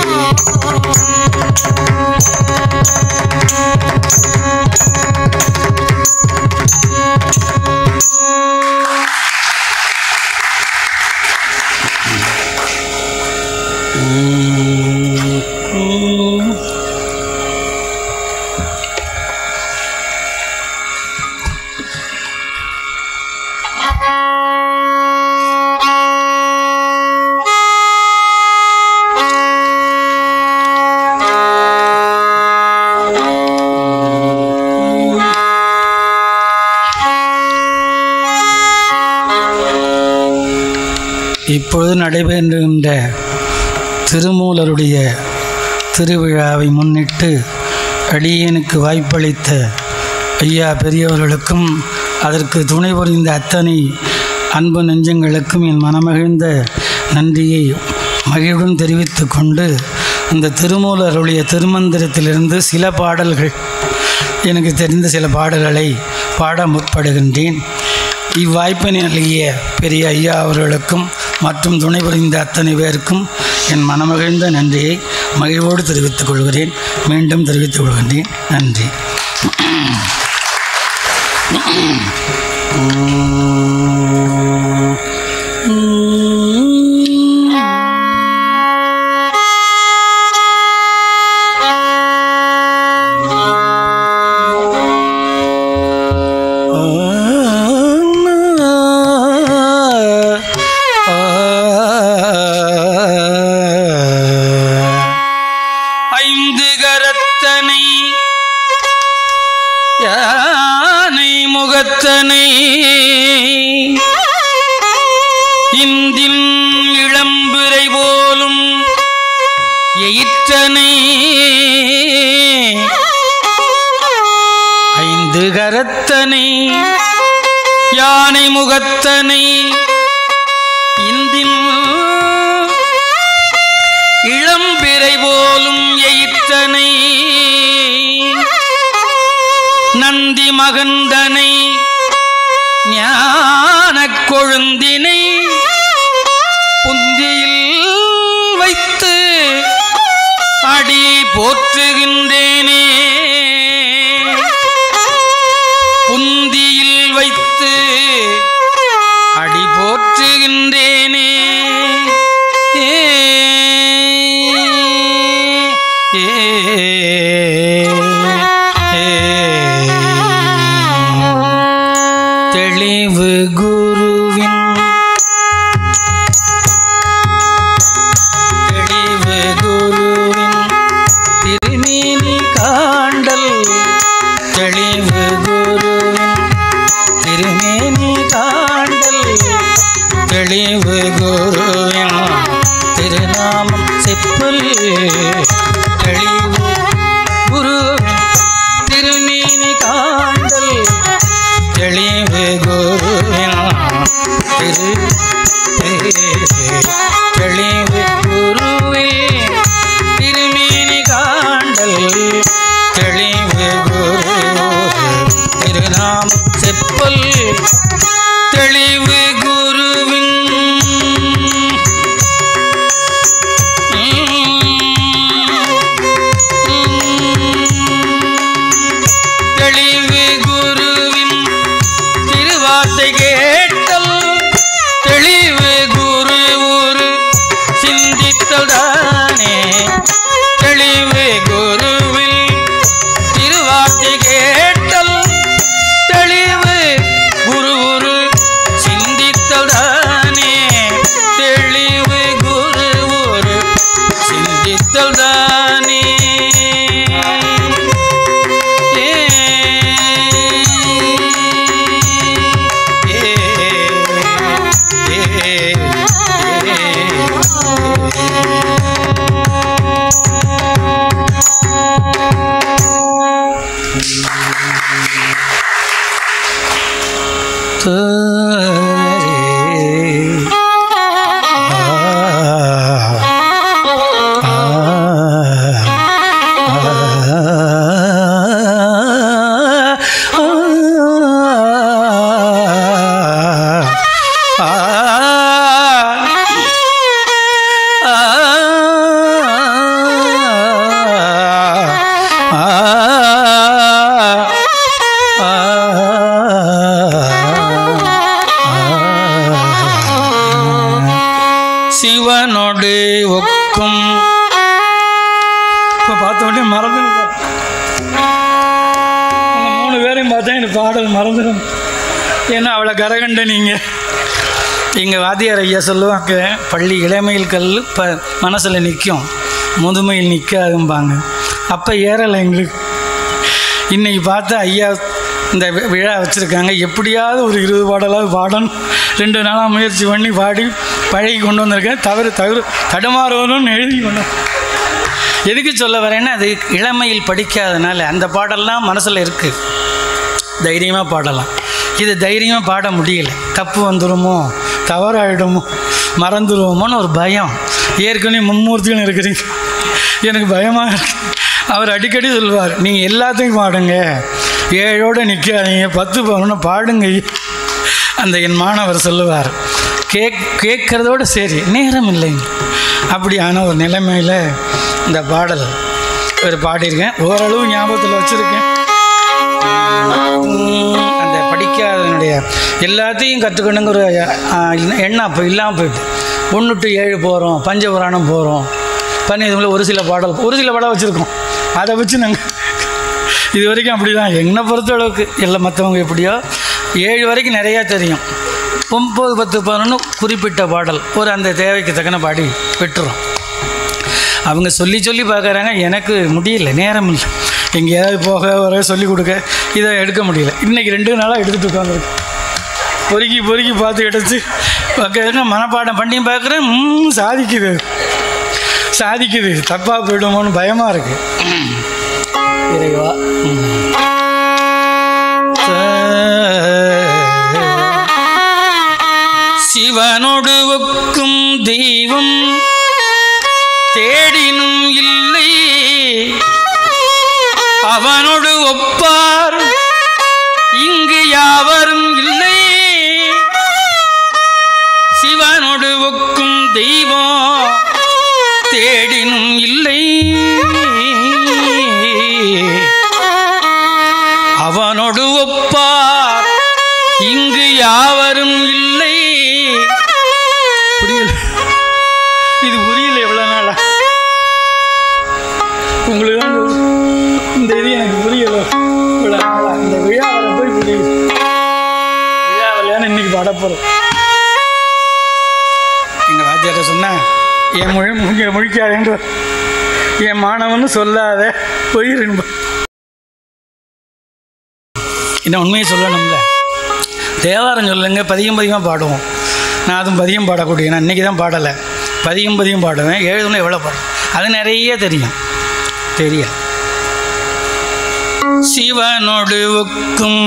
இப்பொழுது நடைபெறுகின்ற திருமூலருடைய திருவிழாவை முன்னிட்டு அடியேனுக்கு வாய்ப்பளித்த ஐயா பெரியவர்களுக்கும் அதற்கு துணை புரிந்த அத்தனை அன்பு நெஞ்சங்களுக்கும் என் மனமகிழ்ந்த நன்றியை மகிழ்வுடன் தெரிவித்துக் கொண்டு இந்த திருமூலருடைய திருமந்திரத்திலிருந்து சில பாடல்கள் எனக்கு தெரிந்த சில பாடல்களை பாட முற்படுகின்றேன் இவ்வாய்ப்பினை நல்கிய பெரிய ஐயா அவர்களுக்கும் மற்றும் துணை புரிந்த அத்தனை பேருக்கும் என் மனமகிழ்ந்த நன்றியை மகிழ்வோடு தெரிவித்துக் கொள்கிறேன் மீண்டும் தெரிவித்துக் கொள்கின்றேன் நன்றி ஐந்து கரத்தனை யானை முகத்தனை இந்தின் இளம்பிறை போலும் எயிற்றனை ஐந்து கரத்தனை யானை முகத்தனை இந்தின் இளம்பிறை போலும் எயிற்றனை நந்தி மகந்தனை ஞானக் கொழுந்தினை புந்தியில் வைத்து அடி போற்றுகின்றேனே புந்தியில் வைத்து அடி போற்றுகின்றேனே ஏ ஏ தெளிவு குருவின் தெளிவு குருவின் திருமேனி காண்டல் தெளிவு குருவின் திருமேனி காண்டல் தெளிவு குருவின் திருநாமம் செப்பல் தெளிவு குருவின் திருமேனி காண்டல் தெளிவு குருவின் திரு தெளிவு குருவில் திருமேனி காண்டல் தெளிவு குரு திருநாம் செப்பல் தெளிவு குருவின் தெளிவு குருவின் திருவார்த்தை கேட்டல் தெளிவு குரு ஒரு சிந்தித்தல் தானே தெளிவு குருவில் திருவார்த்தை கேட்டல் தெளிவு குரு ஒரு சிந்தித்தல் தானே தெளிவு சிவனோடு ஒக்கும் இப்போ பார்த்த உடனே மறந்து மூணு பேரையும் பார்த்தா எனக்கு பாடல் மறந்துடும் ஏன்னா அவளை கரகண்ட நீங்கள் எங்கள் வாத்தியார் ஐயா சொல்லுவாங்க பள்ளி இளமையில் கல் இப்போ மனசில் நிற்கும் முதுமையில் நிற்காதும்பாங்க அப்போ ஏறலை எங்களுக்கு இன்னைக்கு பார்த்தா ஐயா இந்த வி- விழா வச்சுருக்காங்க எப்படியாவது ஒரு இருபது பாடலாவது பாடணும் ரெண்டு நாளாக முயற்சி பண்ணி பாடி பழகி கொண்டு வந்திருக்கேன் தவறு தவறு தடுமாறணும்னு எழுதி கொண்டு வந்தேன். எதுக்கு சொல்ல வரேன்னா அது இளமையில் படிக்காதனால அந்த பாடல்லாம் மனசில் இருக்குது தைரியமாக பாடலாம் இது தைரியமாக பாட முடியல தப்பு வந்துடுமோ தவறாயிடுமோ மறந்துடுவோமோன்னு ஒரு பயம் ஏற்கனவே மும்மூர்த்திகள் இருக்கிறீங்க எனக்கு பயமாக இருக்கு அவர் அடிக்கடி சொல்லுவார் நீங்கள் எல்லாத்தையும் பாடுங்க ஏழோடு நிற்காதீங்க பத்து பதினொன்று பாடுங்க அந்த என் மாணவர் சொல்லுவார் கேக் கேட்குறதோட சரி நேரம் இல்லைங்க அப்படியான ஒரு நிலைமையில் இந்த பாடல் ஒரு பாடியிருக்கேன் ஓரளவு ஞாபகத்தில் வச்சுருக்கேன் உம், அந்த படிக்காதனுடைய எல்லாத்தையும் கற்றுக்கணுங்கிற ஆஹ், எண்ணம் அப்போ இல்லாமல் போயிட்டு ஒன்று டு ஏழு போகிறோம் பஞ்சபுராணம் போகிறோம் பன்னீர் ஒரு சில பாடல் ஒரு சில பாடல் வச்சுருக்கோம் அதை வச்சு நாங்கள் இது வரைக்கும் அப்படி தான் என்னை பொறுத்த அளவுக்கு எல்லாம் மற்றவங்க எப்படியோ ஏழு வரைக்கும் நிறையா தெரியும் ஒம்பது பத்து பதினொன்று குறிப்பிட்ட பாடல் ஒரு அந்த தேவைக்கு தக்கன பாடி விட்டுரும் அவங்க சொல்லி சொல்லி பார்க்குறாங்க எனக்கு முடியல நேரம் இல்லை எங்கேயாவது போக வர சொல்லி கொடுக்க இதை எடுக்க முடியல இன்றைக்கி ரெண்டு நாளாக எடுத்துகிட்டு உட்காந்துருக்கு பொறுக்கி பொறுக்கி பார்த்து எடுத்து பார்க்க மனப்பாடம் பண்ணி பார்க்குறேன் ம், சாதிக்குது சாதிக்குது தப்பாக போயிடுமோன்னு பயமாக இருக்குது இறைவா ம். சிவனோடு ஒக்கும் தெய்வம் தேடினும் இல்லை அவனோடு ஒப்பார் இங்கு யாவரும் இல்லை சிவனோடு ஒக்கும் தெய்வம் தேடினும் இல்லை அவனோடு ஒப்பார் இங்கு யாவரும் இல்லை புரியல இது புரியல எவ்வளவு நாளா உங்களுக்கு தான் தெரியும். இந்த இது எனக்கு புரியல இவ்வளவு நாளா. இந்த விழாவில் போய் புரியுது விழாவில் இன்னைக்கு பாட போகிறோம் எங்கள் வாத்தியார்ட்ட சொன்னேன் என் மொழி முழிக்க முழிக்காதேன்ற என் மாணவன்னு சொல்லாத போயிருங்க என்ன உண்மையை சொல்லணும்ல தேவாரம் சொல்லுங்க பதியம் பதியமாக பாடுவோம் நான் அதுவும் பதியம் பாடக்கூடிய நான் இன்றைக்கி தான் பாடலை பதியம் பதியம் பாடுவேன் எழுதணும் எவ்வளோ பாடுவேன் அது நிறைய தெரியும் தெரியும் சிவனோடு ஒக்கும்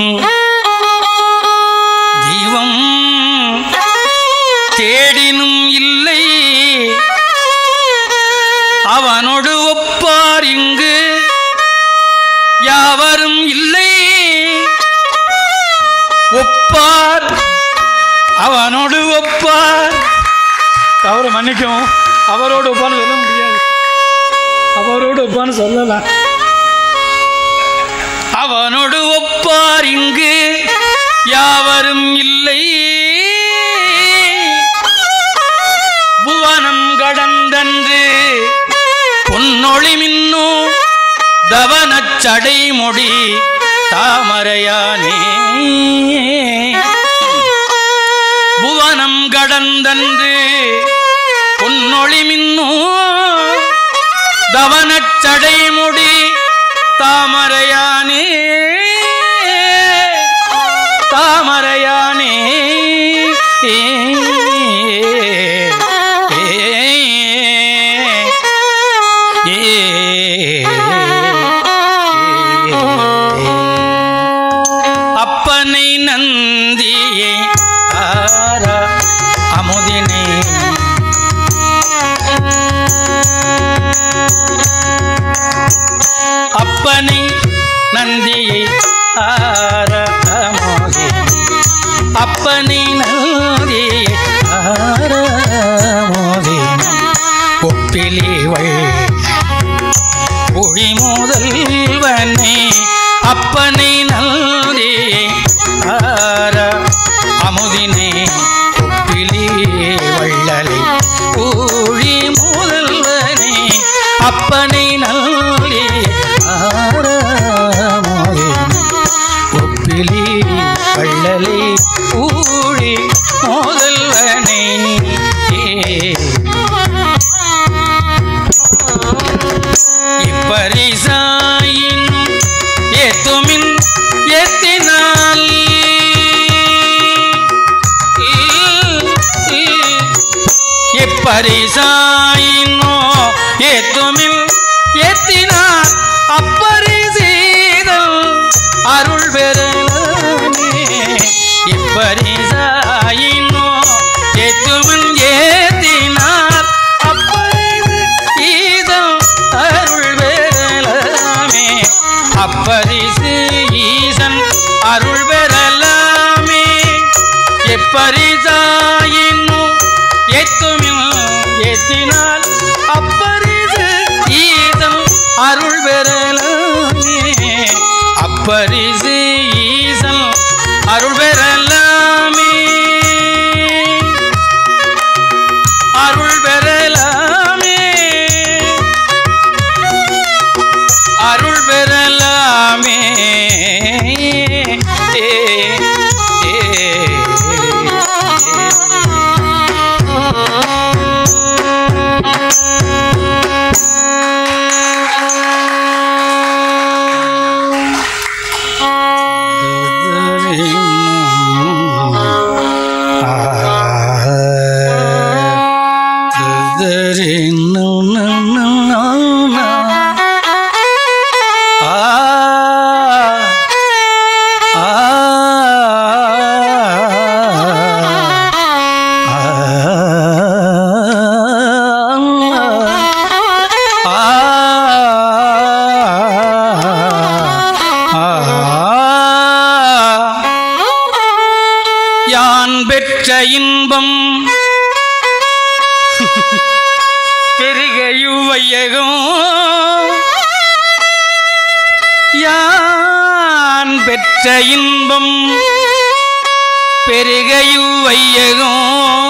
தெய்வம் தேடினும் இல்லை அவனோடு ஒப்பார் இங்கு யாவரும் இல்லை ஒப்பார் அவனோடு ஒப்பார் அவரை மன்னிக்கவும் அவரோடு ஒப்பான்னு சொல்ல முடியாது அவரோடு ஒப்பான்னு சொல்லலாம் அவனோடு ஒப்பார் இங்கு யாவரும் இல்லை புவனம் கடந்தன்று பொன்னொளி மின்னும் தவனச் சடைமுடி தாமரையானே புவனம் கடந்தன்று பொன்னொளி மின்னும் தவனச் சடைமுடி தாமரையானே தாமரையானே ஏ, ஏ, ஏ, அப்பனை நந்தியை ஆரா அமுதினை அப்பனை நந்தியை ஆர அமுதினை அப்பனை நந்தியை ஆர அமுதினை ஒப்பிலிவள் ஒளி முதல்வனே அப்பனை நல்தே ஆர அமுதினே ஒப்பிலி வள்ளலை ஊ அப்பனை நல்லி ஆரமோதே ஒப்பிலி வள்ளலே ஊழி மோதல்வனே இப்பரிசாயின் ஏத்துமின் ஏத்தினால் இப்பரிசாயினோ ஏத்துமில் ஏத்தினார் அப்பரிசீதல் அருள் பெறலாமே இப்பரிசாயினோ ஏத்துமில் ஏத்தினார் அப்பரிசு ஈதல் அருள் பெறலாமே அப்பரிசு ஈசன் அருள் பெறலாமே எப்பரிசாயினும் எத்துமில் ஏத்தினால் அப்பரிசு ஈசன் அருள் பெறலாமே அப்பரிசு ஈசன் அருள் பெறலாமே அருள் பெறலாமே அருள் பெறலாமே ஏ, ஏ, யான் பெற்ற இன்பம் பெருகையுவையகம் யான் பெற்ற இன்பம் பெருகையுவையகம்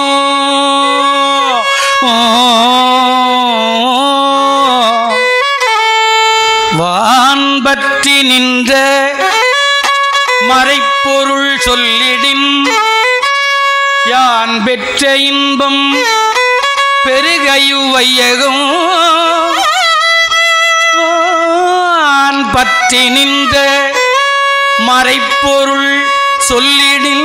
வான் பற்றி நின்ற மறைப்பொருள் சொல்லிடின் யான் பெற்ற இன்பம் பெருகையுவையகம் வான் பற்றி நின்ற மறைப்பொருள் சொல்லிடின்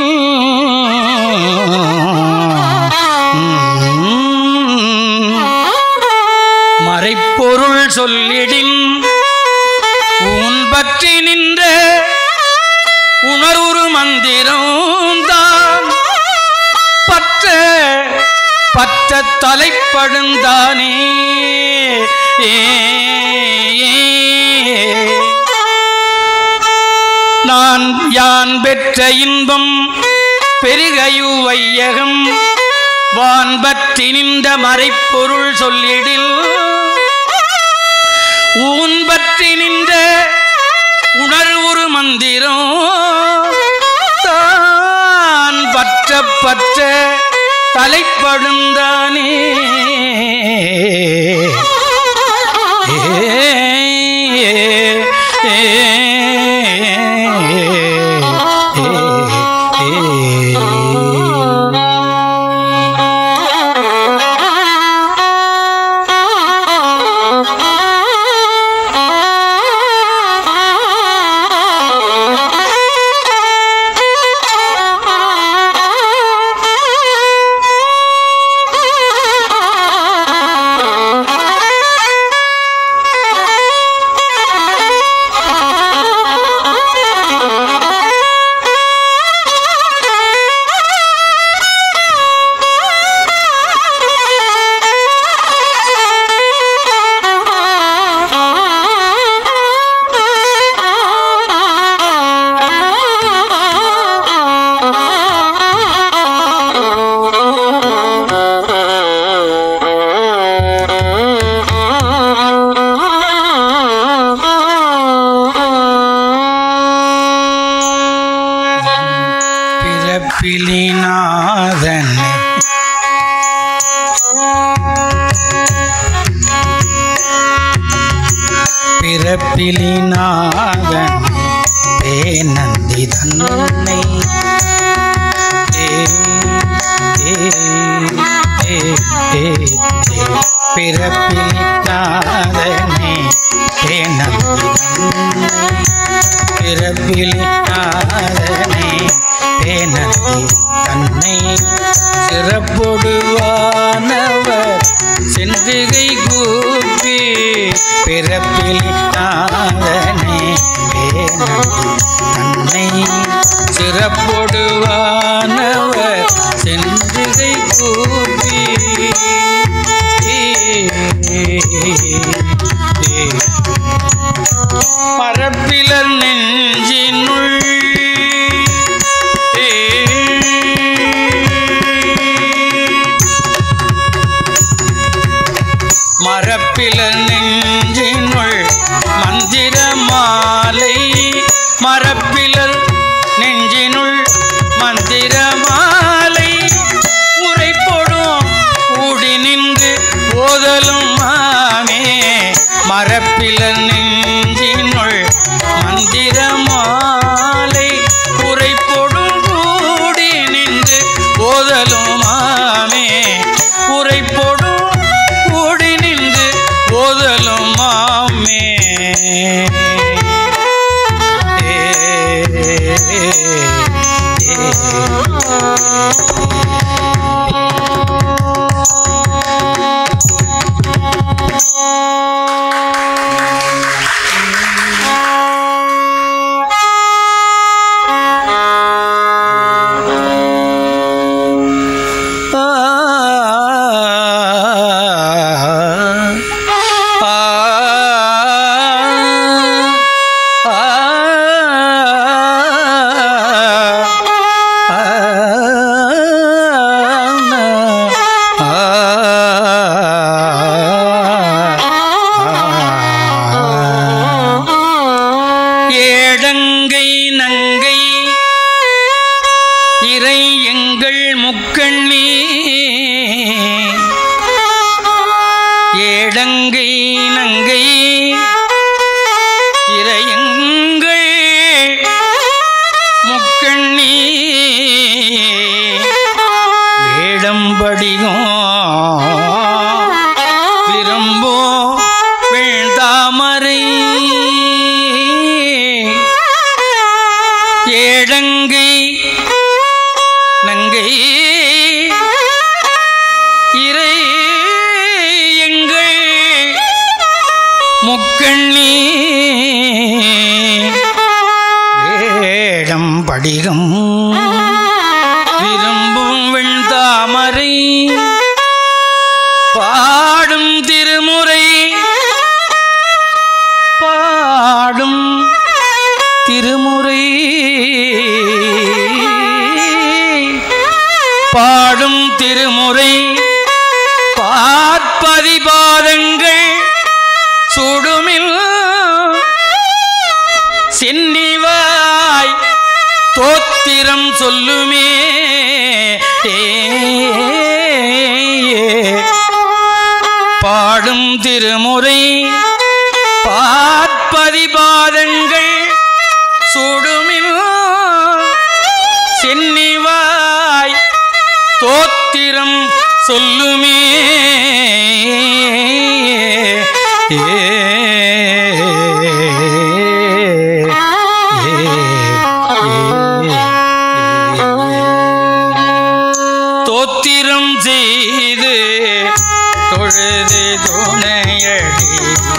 மறைப்பொருள் சொல்லிடின் உன் பற்றி நின்ற உணர்வுறு மந்திரம் தான் பற்ற பற்ற தலைப்படுந்தானே ஏ, நான் யான் பெற்ற இன்பம் பெருகையுவையகம் வான் பற்றி நின்ற மறைப்பொருள் சொல்லிடில் ஊன் பற்றி நின்ற உணர்வுறு மந்திரம் தான் பற்ற பற்ற தலைப்படுந்தானே ஏ, ஏ, ஏ, ஆ பிறப்பிலினாதன் தேனந்தி தன்னை ஏ ஏ ஏ ஏ பிறப்பிலினாதனே தேனந்தி தன்னை பிறப்பிலினாதனே தேனந்தி தன்னை சிறப்பொடுவானவர் சென்றுகை கூப்பி பிறப்பிலினாதனே தேனந்தி தன்னை சிறப்பொடுவானவர் சென்றுகை கூப்பி மரப்பிலர் நெஞ்சினுள் மரப்பிலர் நெஞ்சினுள் மந்திர மாலை மரப்பிலர் நெஞ்சினுள் மந்திர மாலை முறைப்பொடும் கூடி நின்று ஓதலும் மாமே மரப்பிலர் நெஞ்சினுள் மந்திர மாலை உரைப்பொடும் கூடி நின்று ஓதலும் மாமே உரைப்பொடும் கூடி நின்று ஓதலும் மாமே ஏ, ஏ, ஏ. ஏடங்கை நங்கை இறை எங்கள் முக்கண்ணி ஏடங்கை நங்கை இறை எங்கள் முக்கண்ணி வேடம்படியும் விரும்போ வேண்டாமரை ஏடங்கை நங்கை இறை எங்கள் முக்கண்ணி வேடம் படிகம் விரும்பும் வெண்தாமரை பாடும் திருமுறை பாடும் திருமுறை பாடும் திருமுறை பார்ப்பதிபாதங்கள் சுடுமில் சென்னிவாய் தோத்திரம் சொல்லுமே ஏ, பாடும் திருமுறை பார்ப்பதிபாதங்கள் சுடுமில் சென்னிவாய் தோத்திரம் சொல்லுமே ஏ, தோத்திரம் செய்து தொழுது துணையடி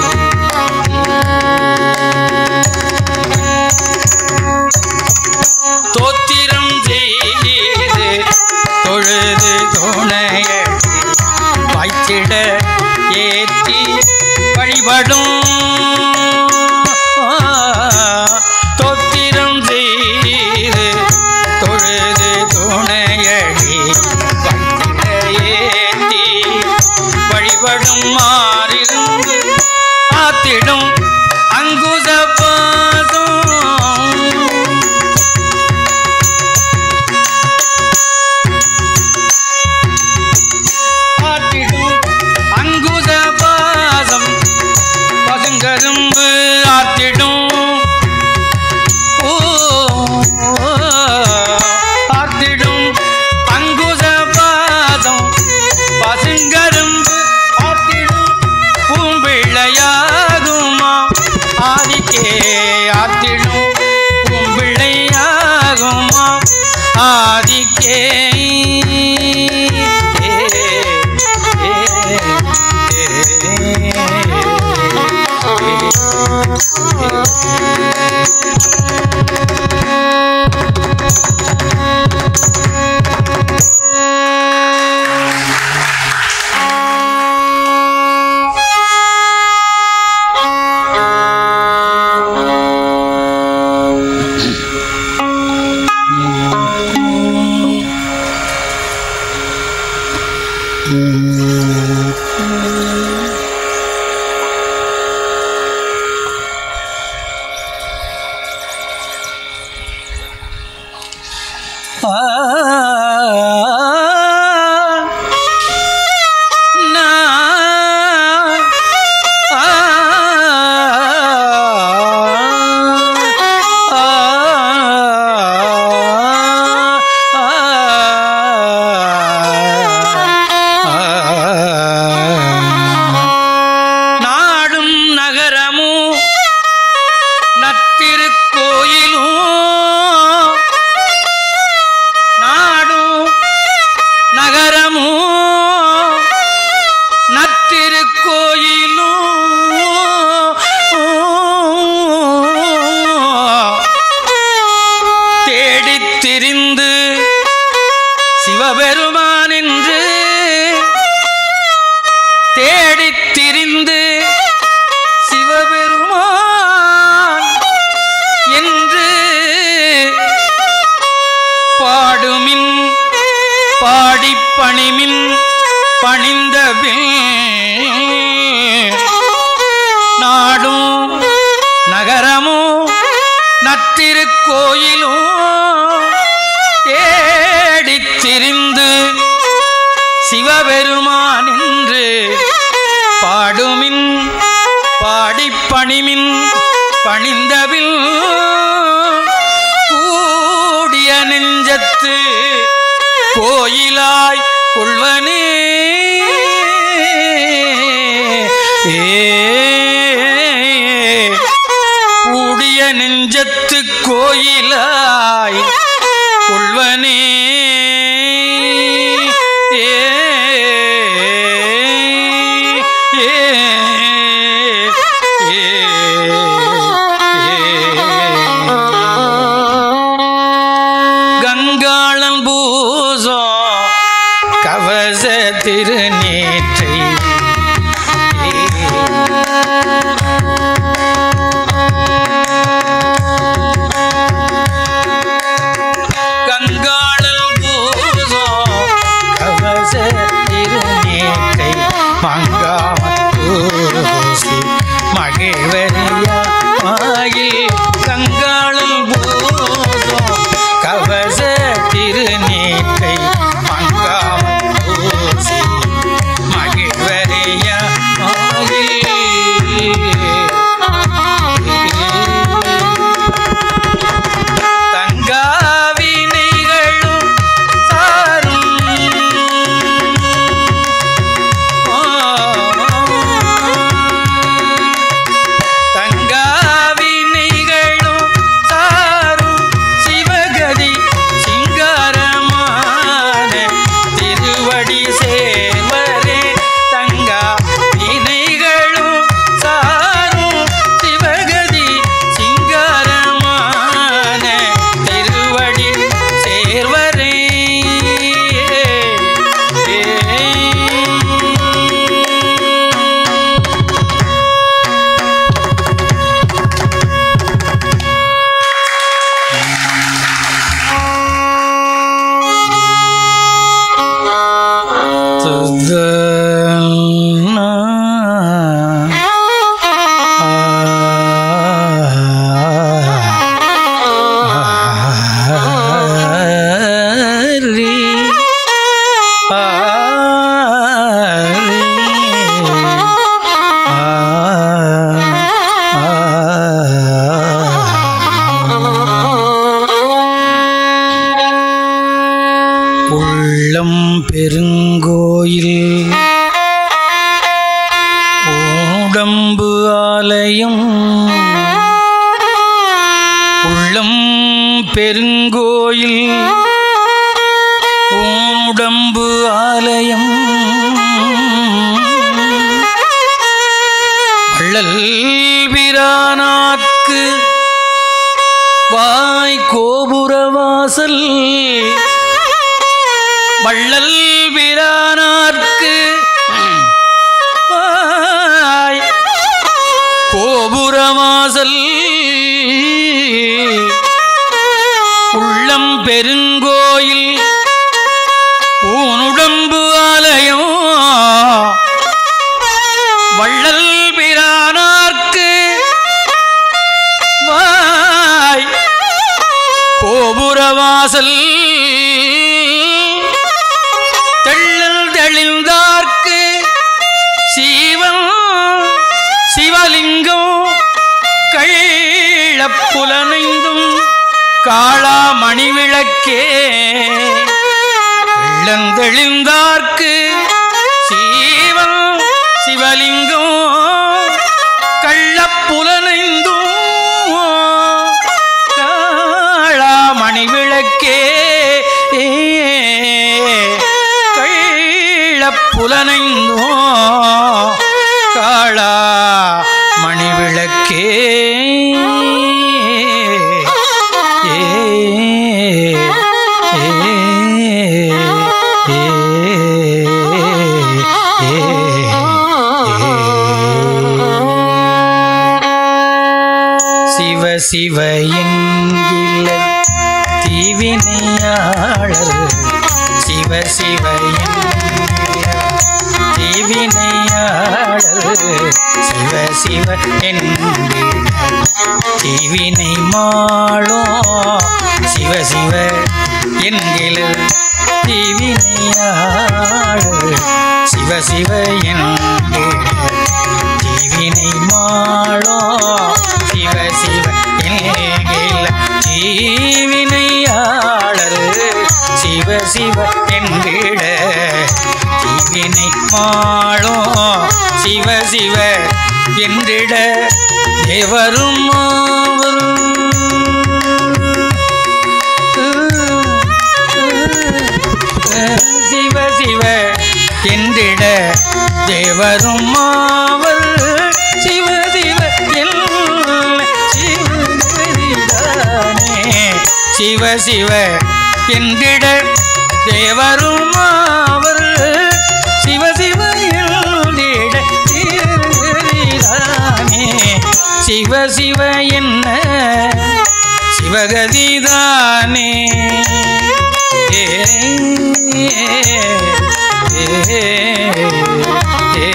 தோத்திரம் செய்து தொழுது துணையடி வாய்ச்சிட ஏற்றி வழிபடும் தோத்திரம் செய்து தொழுது துணையடி வாய்ச்சிட ஏற்றி வழிபடும் மாறிருந்து ஆத்திடும் அங்குச பாதம் ஆட்டிடும் அங்குத பாதம் தேடித் திரிந்து சிவபெருமான் என்று பாடுமின் பாடிப் பணிமின் பணிந்தபின் நாடும் நகரமும் நத்திருக்கோயிலும் தேடித் திரிந்து சிவபெருமான் என்று பாடுமின் பாடிப் பணிமின் பணிந்தபில் கூடிய நெஞ்சத்து கோயிலாய் கொள்வனே ஏ கூடிய நெஞ்சத்து கோயிலாய் கொள்வனே ஏ ஏ கங்காளம் பூசோ கவச திருநேற்றை கங்காளல் பூசோ கவச திருநேற்றை மங்காமூசி மகிழ்வரியா மாயில் கங்காளல் பூசோ கவச திருநேற்றை மங்காமூசி மகிழ்வரியா தங்காவினைகளும் சாரும் தங்காவினைகளும் சாரும் சிவகதி சிங்காரமான திருவடி சேர்வரே தங்கா வினைகளும் சாரும் சிவகதி சிங்காரமான திருவடி சேர்வரே உள்ளம் பெருங்கோயில் உடம்பு ஆலயம் உள்ளம் பெருங்கோயில் உடம்பு ஆலயம் வள்ளல் வீரானாக்கு வாய் கோபுரவாசல் வள்ளல் வீரானார்க்கு வாய் கோபுரவாசல் உள்ளம் பெருங்கோயில் ஊனுடம்பு ஆலயம் வள்ளல் பிரானார்க்கு வாய் கோபுரவாசல் தெள்ளல் தெளிந்தார்க்கு சீவன் சிவலிங்கம் கள்ளப்புலனைந்தும் காளா மணிவிளக்கே வெள்ளந்தெளிந்தார்க்கு சீவன் சிவலிங்கம் கள்ளப்புலனைந்தும் காளா மணிவிளக்கே கள்ளப்புலனைந்தோ காளா மணிவிளக்கே ஏ ஏ ஏ ஏ சிவ என்கில தீவினையாளர் சிவ சிவ என்கில தீவினையாளர் சிவ சிவ என்கிற தீவினை மாளோ சிவ சிவ என்கிற தீவினையாளர் சிவ சிவ என்கிற தீவினை மாளோ சிவ சிவ என்கிற தீவினையாளர் சிவ சிவ என்கிற தீவினை மாளோ சிவ சிவ என்றிட தேவரும் சிவ சிவ என்றிட தேவரும் மாவர் சிவ சிவ என் சிவதானே சிவ சிவ என்றிட தேவரும் மாவர் சிவ சிவ என்றிட சிவதானே சிவ சிவ என்ன சிவகதிதானே ஏ ஏ ஏ ஏ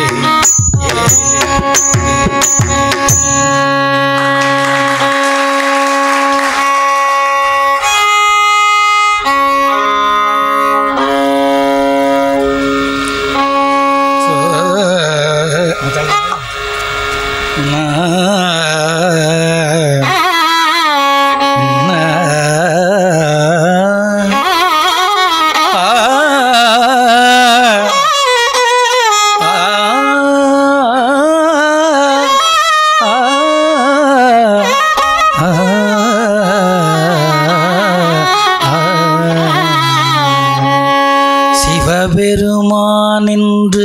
சிவபெருமான் என்று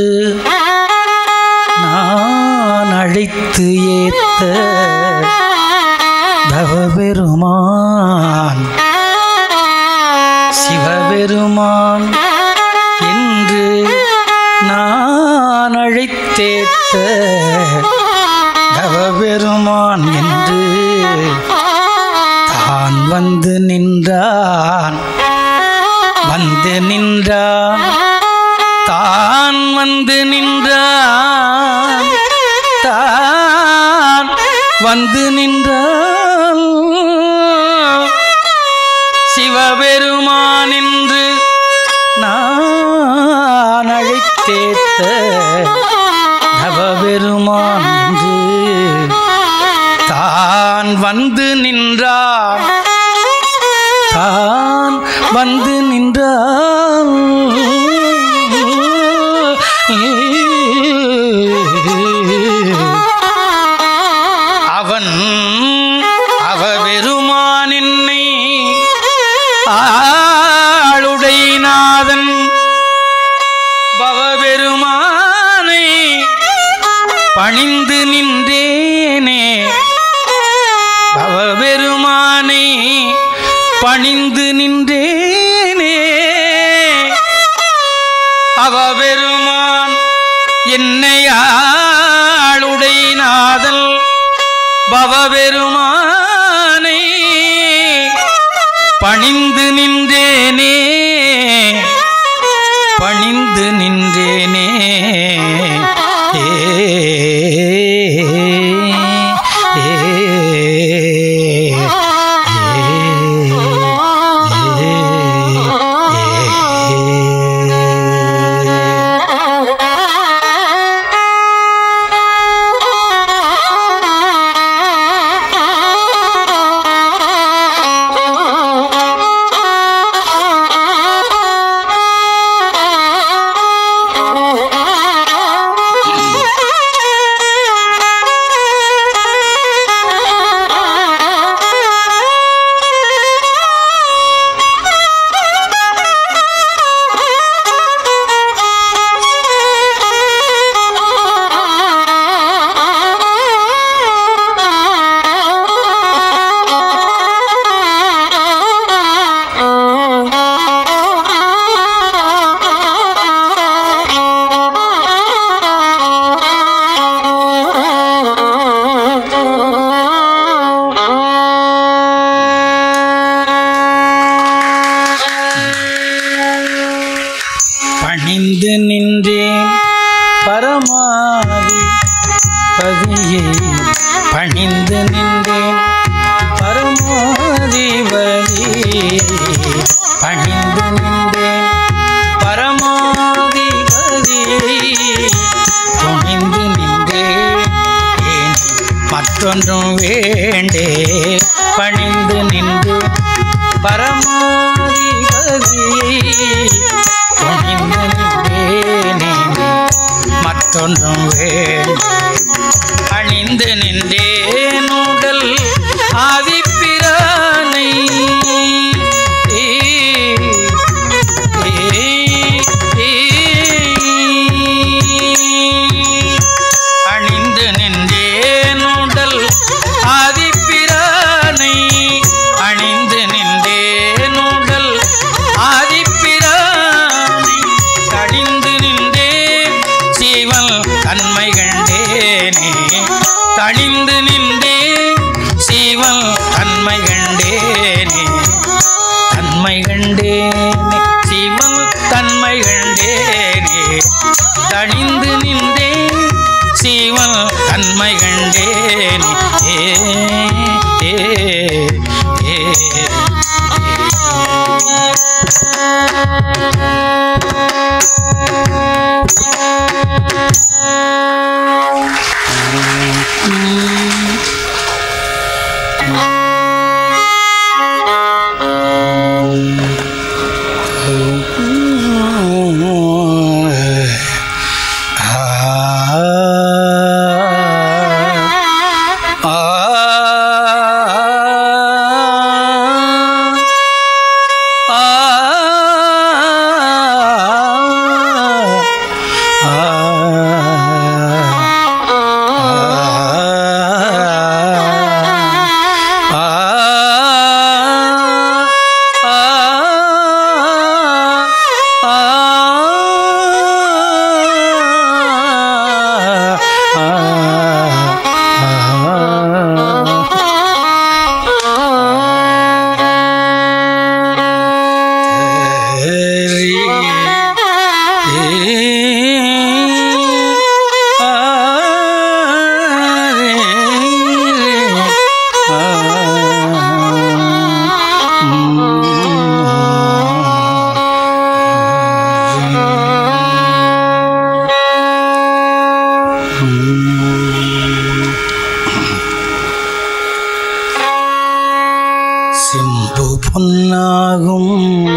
நான் அழைத்து ஏத்த தவபெருமான் சிவபெருமான் என்று நான் அழைத்தேத்த தவபெருமான் என்று தான் வந்து நின்றான் வந்து நின்றான் தான் வந்து நின்றான் தான் வந்து நின்றான் சிவபெருமான் என்று நான் அழைத்தேத்த நவபெருமான் என்று தான் வந்து நின்றான் தான் வந்து நின்றான் அவன் அவபெருமான் என்னை ஆளுடை நாதன் பவபெருமானை பணிந்து நின்றேனே பவபெருமானை பணிந்து நின்றேனே அவபெருமான் என்னை ஆளுடை நாதல் பவபெருமானை பணிந்து நின்றேனே பணிந்து நின்றேனே ஏ பதியே பணிந்து நின்றேன் பரமாதிபதி பணிந்து நின்றேன் பரமாதிபதி துணிந்து நின்றேன் ஏன் மற்றொன்றும் வேண்டே பணிந்து நின்று பரமாதிபதியை துணிந்து நின்றேனே மற்றொன்றும் வேண்டே அணிந்து நின்றேன் உடல் ஆதிப்பிரானை ஏ, ஏ, ஏ. அணிந்து நின்றேன் உடல் ஆதிப்பிரானை அணிந்து நின்றேன் உடல் ஆதிப்பிரானை கடிந்து நின்றேன் சீவல் தன்மை கண்டேனே தணிந்து நின்றேன் சீவல் தன்மை கண்டேனே தன்மை கண்டேனே சிவன் தன்மை கண்டேனே தணிந்து நின்றேன் சிவன் தன்மை கண்டேனே ஏ ஏ ஏ செம்பு பொன்னாகும்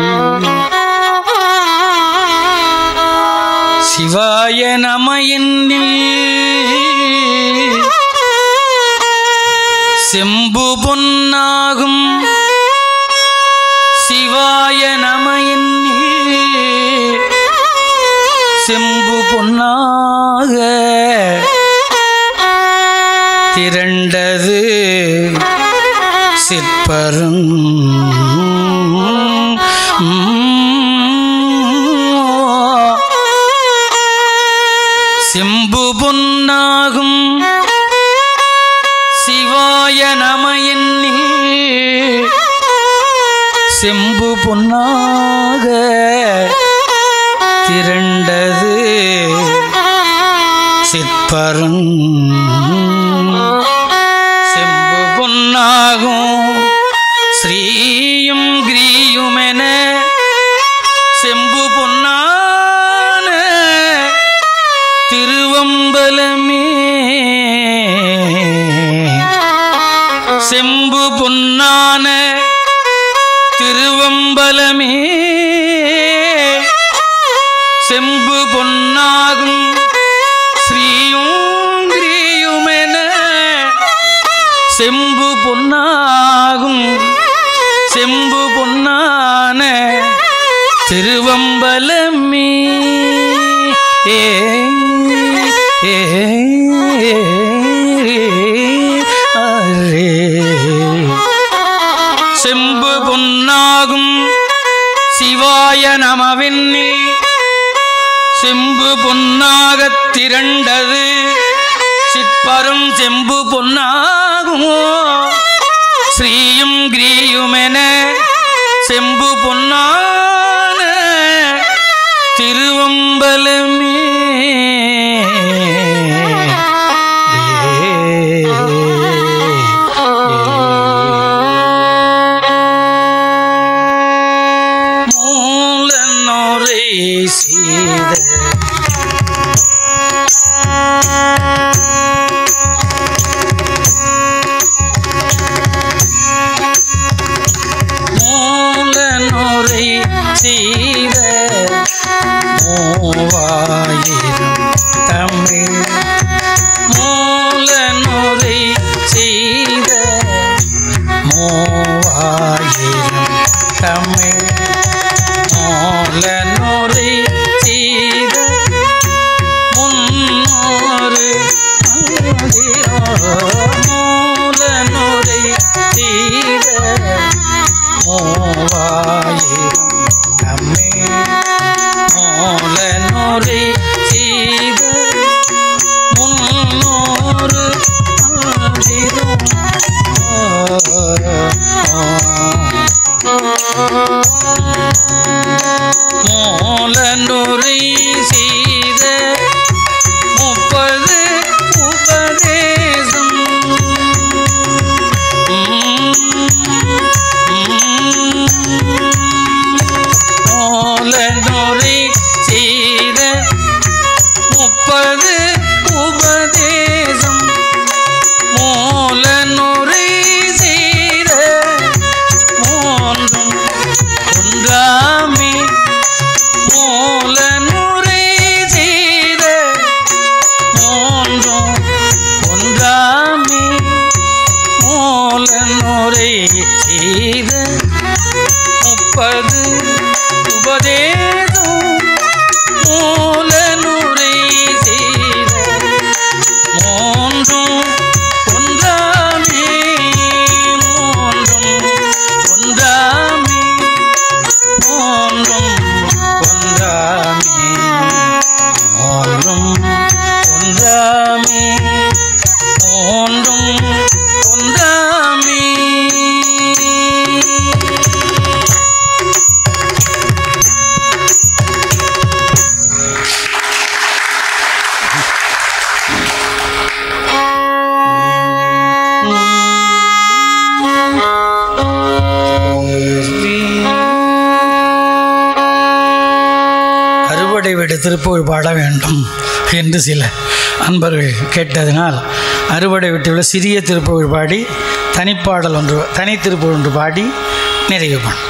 சிவாய நம என்னில் செம்பு பொன்னாகும் சிவாய நம என்னில் செம்பு பொன்னாக திரண்டது சிற்பரும் செம்பு பொன்னாகும் சிவாய நம என்னில் செம்பு பொன்னாக திரண்டது சிற்பரும் செம்பு பொன்னாகும் ஸ்ரீயும் கிரியுமென செம்பு பொன்னான திருவம்பலமே செம்பு பொன்னான திருவம்பலமே செம்பு பொன்னாகும் ஸ்ரீயும் கிரியுமென செம்பு பொன்னாகும் செம்பு பொன்னான திருவம்பலமே ஏ ஏ அரே செம்பு பொன்னாகும் சிவாய நமவென்னில் செம்பு பொன்னாகத் திரண்டது சிற்பரும் செம்பு பொன்னாகுமோ ஸ்ரீயும் கிரியுமென செம்பு பொன்னான திருவம்பலமே திருப்புகழ் பாட வேண்டும் என்று சில அன்பர்கள் கேட்டதினால் அறுவடை விட்டுள்ள சிறிய திருப்புகழ் பாடி தனிப்பாடல் ஒன்று தனி திருப்புகழ் ஒன்று பாடி நிறைவு பண்ண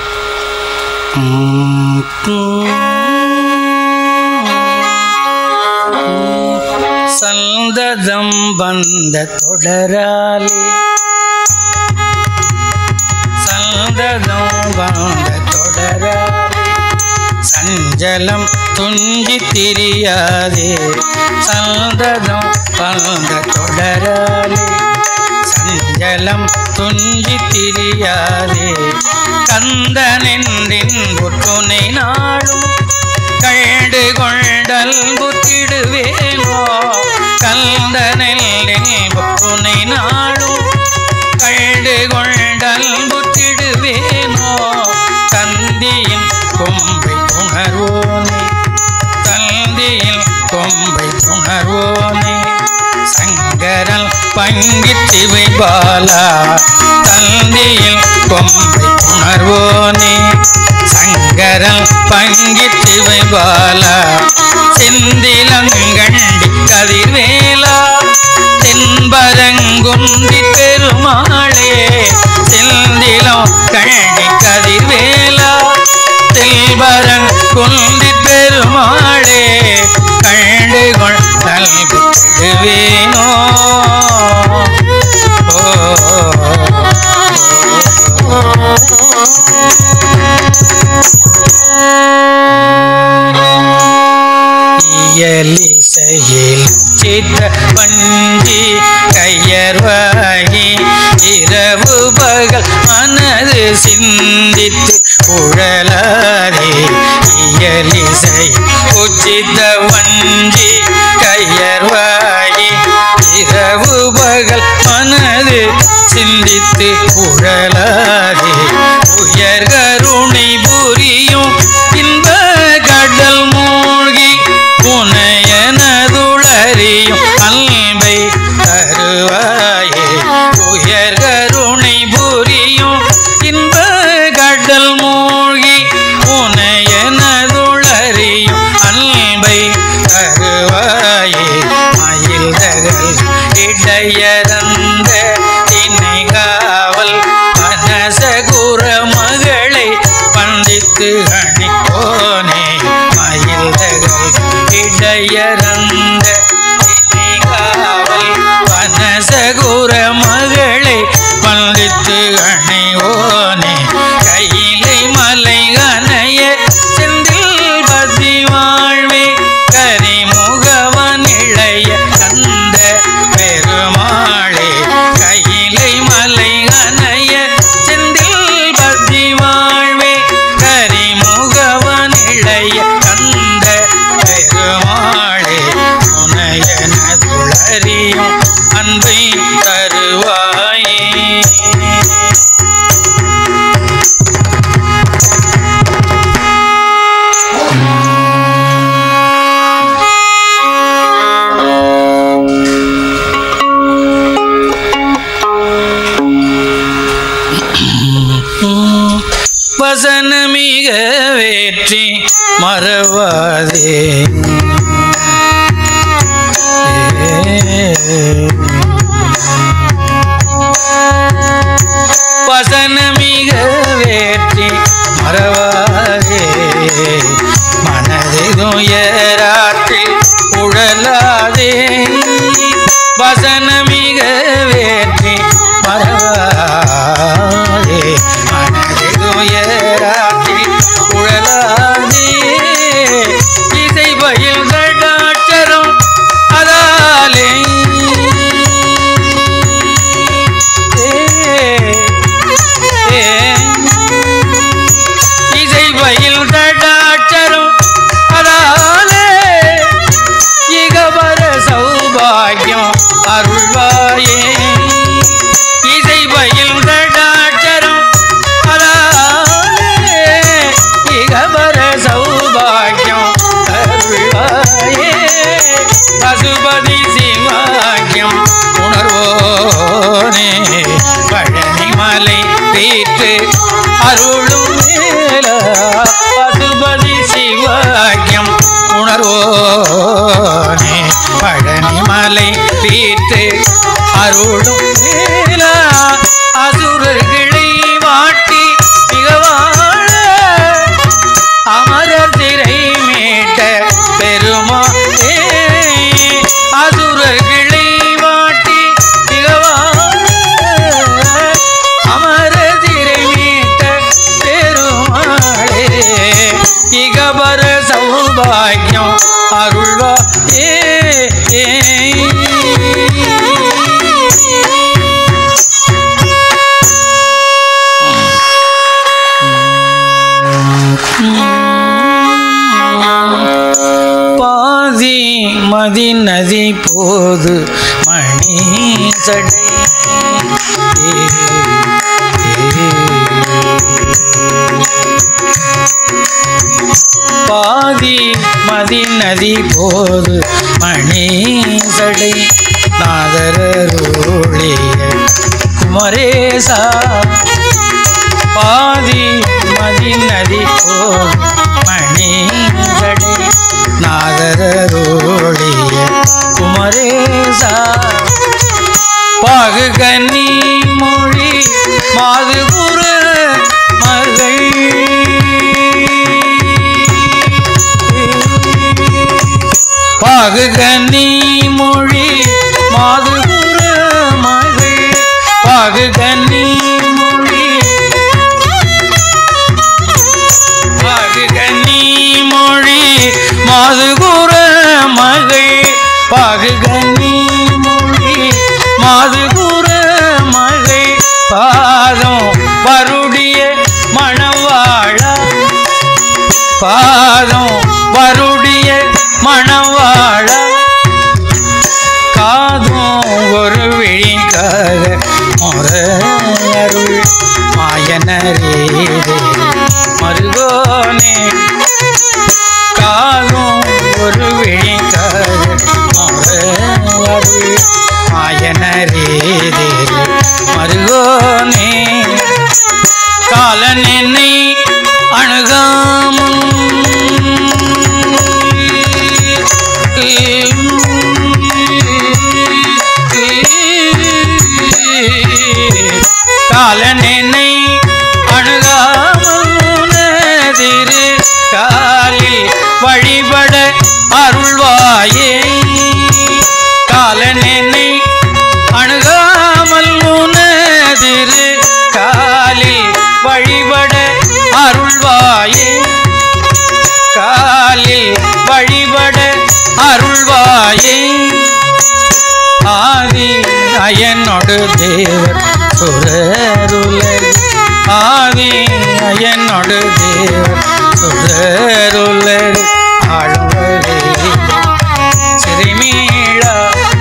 சந்ததம் வந்த தொடராலே சந்ததம் வந்த தொடராலே சஞ்சலம் துஞ்சி திரியாதே சந்ததம் வந்த தொடராலே சஞ்சலம் துஞ்சி திரியாதே கந்தனின் புற்றுனை நாளும் கண்டு கொண்டல் புத்திடுவேனோ கந்தனில் புற்றுனை நாளும் கண்டு கொண்டல் புத்திடுவேனோ தந்தியின் கொம்பை உணர்வோனே தந்தியில் கொம்பை உணர்வோனே சங்கரல் பங்கிச்சிவை பாலா தந்தியில் கொம்பை உணர்வோனே சங்கரல் பங்கிச்சிவை பாலா செந்திலங்கண்டி கதிர்வேலா தென்பரங்குன்றி பெருமாளே செந்திலம் கண்டி கதிர்வேலா செல்வரங் குந்தி பெருமாளே கண்டு கொள் நல்குவேனோ இயலிசையில் சித்த பஞ்சி கையர்வாகி இரவு பகல் மனது சிந்தித்து உழலாதே இயலிசை உச்சித்த வஞ்சி கையர்வாகி இரவு பகல் மனது சிந்தித்து உழலாதே உயர் கருணை புரியும் இன்ப கடல் மூழ்கி புனையனதுளறியும் அன்பை தருவாயே உயர் கருணை புரியும் இன்ப கடல் மூழ்கி புனையனதுளறியும் அன்பை தருவாயே மயில் தகல் இடையறந்த திணைகாவல் மனசகுர மகளை பண்டித்து அணிக்கோனே மயில் தகல் இடையறந்த திணைகாவல் வனசகுர மகளை பண்டித்து அணைவோனே கையிலை மலை கனைய செந்தில் பதி வாழ்வே கரிமுகவன் இளைய கந்த பெருமாளே கையிலை மலை கனைய செந்தில் பதி வாழ்வே கரிமுகவன் இளைய கந்த பெருமாளே முனையனதுளறியும் அன்பை தருவாயே வசனமிக வேற்றி மறவாதே வசனமிக வேற்றி மறவாதே மனதிதுயராற்றில் உழலாதே வசனமிக வேற்றி மறவாதே மனதிதுயராற்றில் உழலாதே இசை பயில் கடாட்சரம் அதாலே இசை பயில் கடாட்சரம் அதாலே இகவர சௌபாகியம் அருள்வாயே பீட்டு அருளும் வேலா அசுரர்களை வாட்டி மிகவாழ அமரர் திரை மீட்ட பெருமாளே அசுரர்களை வாட்டி மிகவாழ அமரர் திரை மீட்ட பெருமாளே இகபர சௌபாகியம் அருள்வா ஏ ஏ. பாதி மதி நதி போது மணி சடை பாதி மதி நதி போது மணி சடை நாதரருளிய குமரேசா பாதி மதி நதி போது மணி சடை நாதரருளிய குமரேசா பாகு கன்னி மொழி மாதுகுர மகள் பாகு கன்னி மொழி மாதுகுர மகள் பாகு கன்னி மொழி பாகு கன்னி மொழி மாதுகுர மகள் பாகு கன்னி மொழி மாதுகுர மகள் பாதம் வருடிய மணவாழா பாதம் வருடிய மணவாழா காதும் ஒரு விழிக்காக முறையருள் மாயனரே மருகோனே காதும் ஒரு விழிக்காக முறையருள் மாயனரே மருகோனே காலன் என்னை அணுகாமல் காலன் என்னை அணுகாமல் உனதிரு காலில் வழிபட அருள்வாயே காலன் என்னை அணுகாமல் உனதிரு காலில் வழிபட அருள்வாயே காலில் வழிபட அருள்வாயே ஆதி அயனொடு தேவர் சுரருலர் ஆதி அயனொடு தேவர் சுரருலர் ஆழ்வரே சிறுமீழா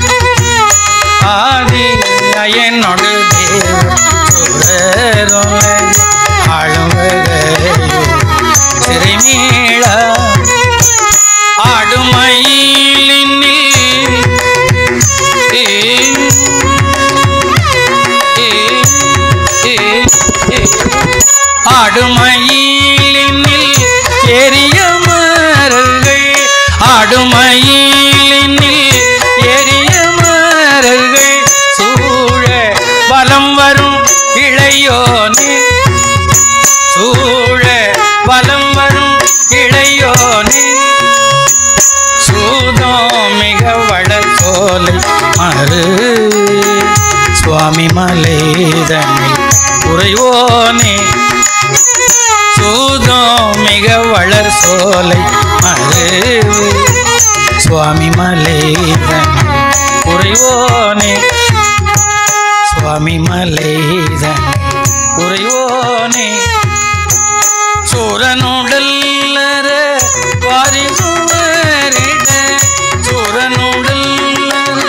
ஆதி அயனொடு தேவர் சுரருலர் ஆழ்வரே சிறுமீழா ஆடுமயிலின் ஆடுமயிலின் எரிய மரர்கள் ஆடுமயிலின் எரிய மரர்கள் சூழ வலம் வரும் இளையோனே சூழ வலம் வரும் இளையோனே சூதோ மிக வள சோலை மறு சுவாமி மலைதனை உறைவோனே சூதோ மிக வளர் சோலை மறு சுவாமி மலைதனை உறைவோனே சுவாமி மலைதனை உறைவோனே சூரனுடல்லற வாரிசுவரிட சூரனுடல்லற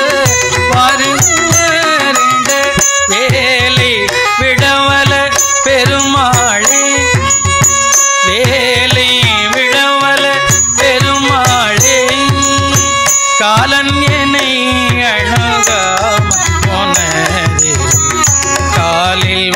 வாரிசுவரிட வேலை விடவல பெருமாளே வேலை விடவல பெருமாளே காலன் என்னை அழகாம போனது காலில்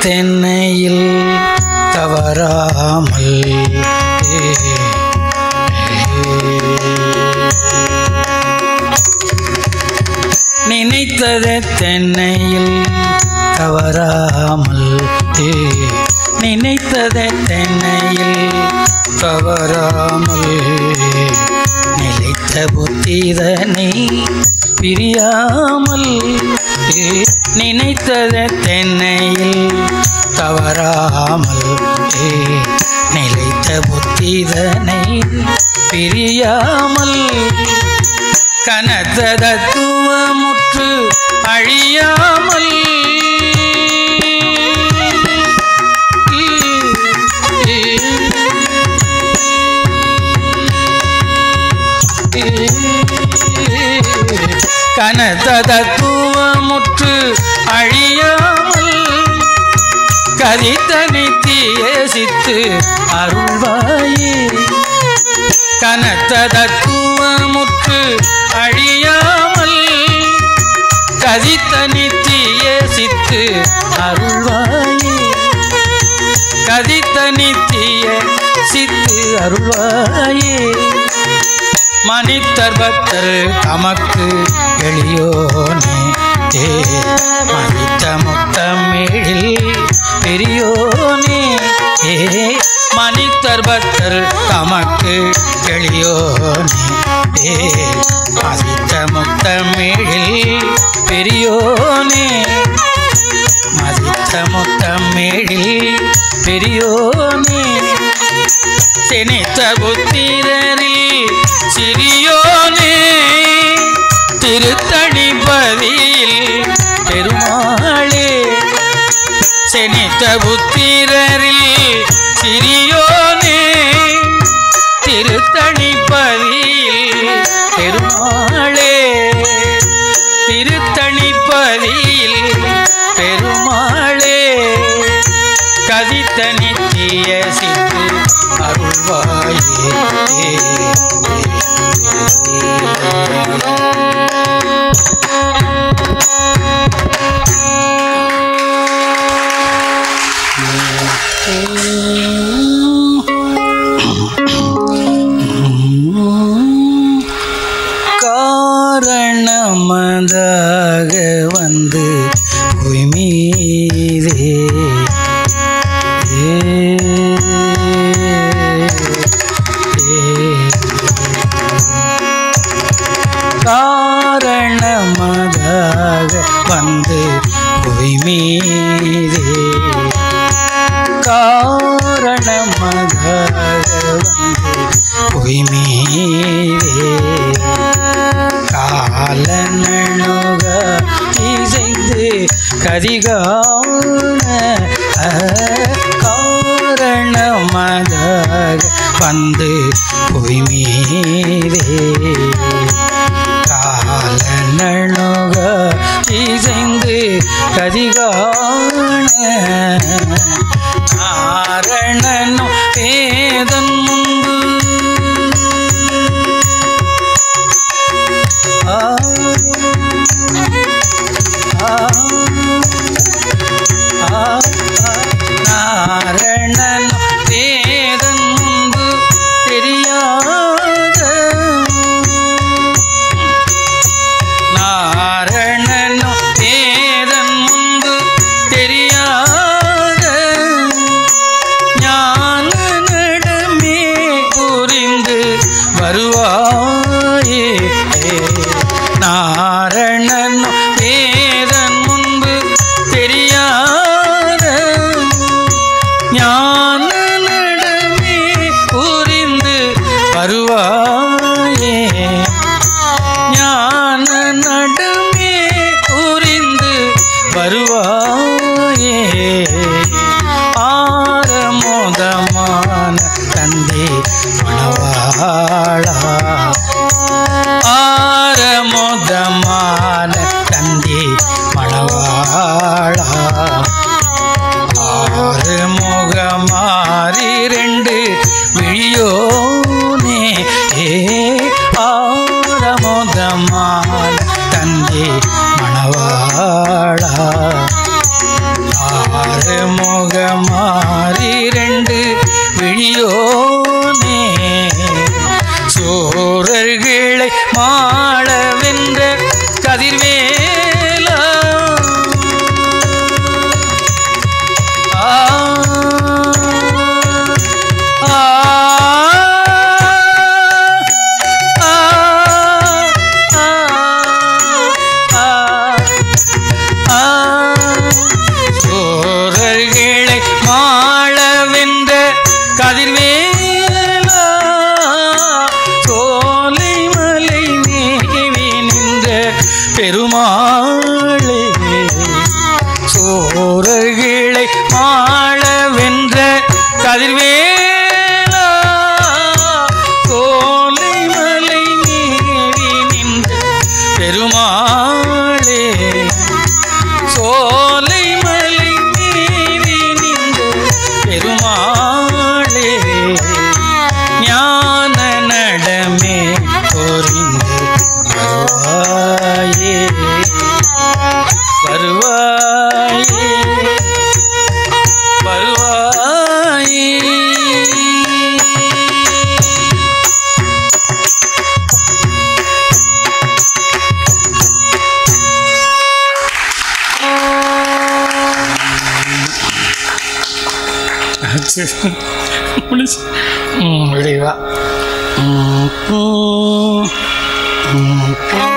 தென்னையில் தவறாமல் நினைத்ததே தென்னையில் தவறாமல் நினைத்ததே தென்னையில் தவறாமல் நிலைத்த புத்திதனை பிரியாமல் நினைத்ததே தென்னையில் தவறாமல் நிலைத்த புத்திதனை பிரியாமல் கனத்த தத்துவமுற்று அழியாமல் கனத்த தத்துவமுற்று அழியாமல் கதித்தனை தீயசித்து அருள்வாயே கனத்த தத்துவமுற்று அழியாமல் கதித்த நித்திய சித்து அருள்வாயே கதித்த நித்திய சித்து அருள்வாயே மனிதர் பக்தர் தமக்கு எளியோனே ஏ மனித முத்தமிழில் பெரியோனே ஏ மனிதர் பக்தர் தமக்கு எளியோனே ஏ மதித்த முத்தமிழில் பெரியோனே மதித்த முத்தமிழில் பெரியோனே செனித்த புத்திரரில் சிறியோனே திருத்தணிபதியில் பெருமாளே செனித்த புத்திரரில் சிறியோனே திருத்தணிபதியில் பெருமாளே திருத்தணிபதியில் பெருமாளே கதித்த நித்திய சித்து அருள்வாயே காரணமதாக வந்து பொய் மீதே ஏ, ஏ. காரணமதாக வந்து பொய் மீதே காரணமாக வந்து பொய் மீதே காலனணுக இசைந்து கதிகான காரணமதாக வந்து பொய் மீதே காலனணுக இசைந்து கதிகான நாரணனும் வேதன் முன்பு ஆ ஆ ஆ நாரணன் வேதன் முன்பு தெரியாத நாரணன் வேதன் முன்பு மாறிரண்டு விழியோனே சோரர்களை மாளவென்ற கதிர்வேலா ஆ ஆ ஆ ஆ ஆ சோரர்களை மாளவென்ற கதிர்வேலா சோலை மலை மேவி நின்ற பெருமாளே சோரர்களை மாளவென்ற கதிர்வேலா சோலை மலை மேவி நின்ற பெருமாளே சோலை மலை மீறி நின்ற பெருமாளே ஞான நடமே பொறிந்து வருவாயே வருவாயே வருவாயே முடிச்சு ம், விரைவா ம், ம், ம்,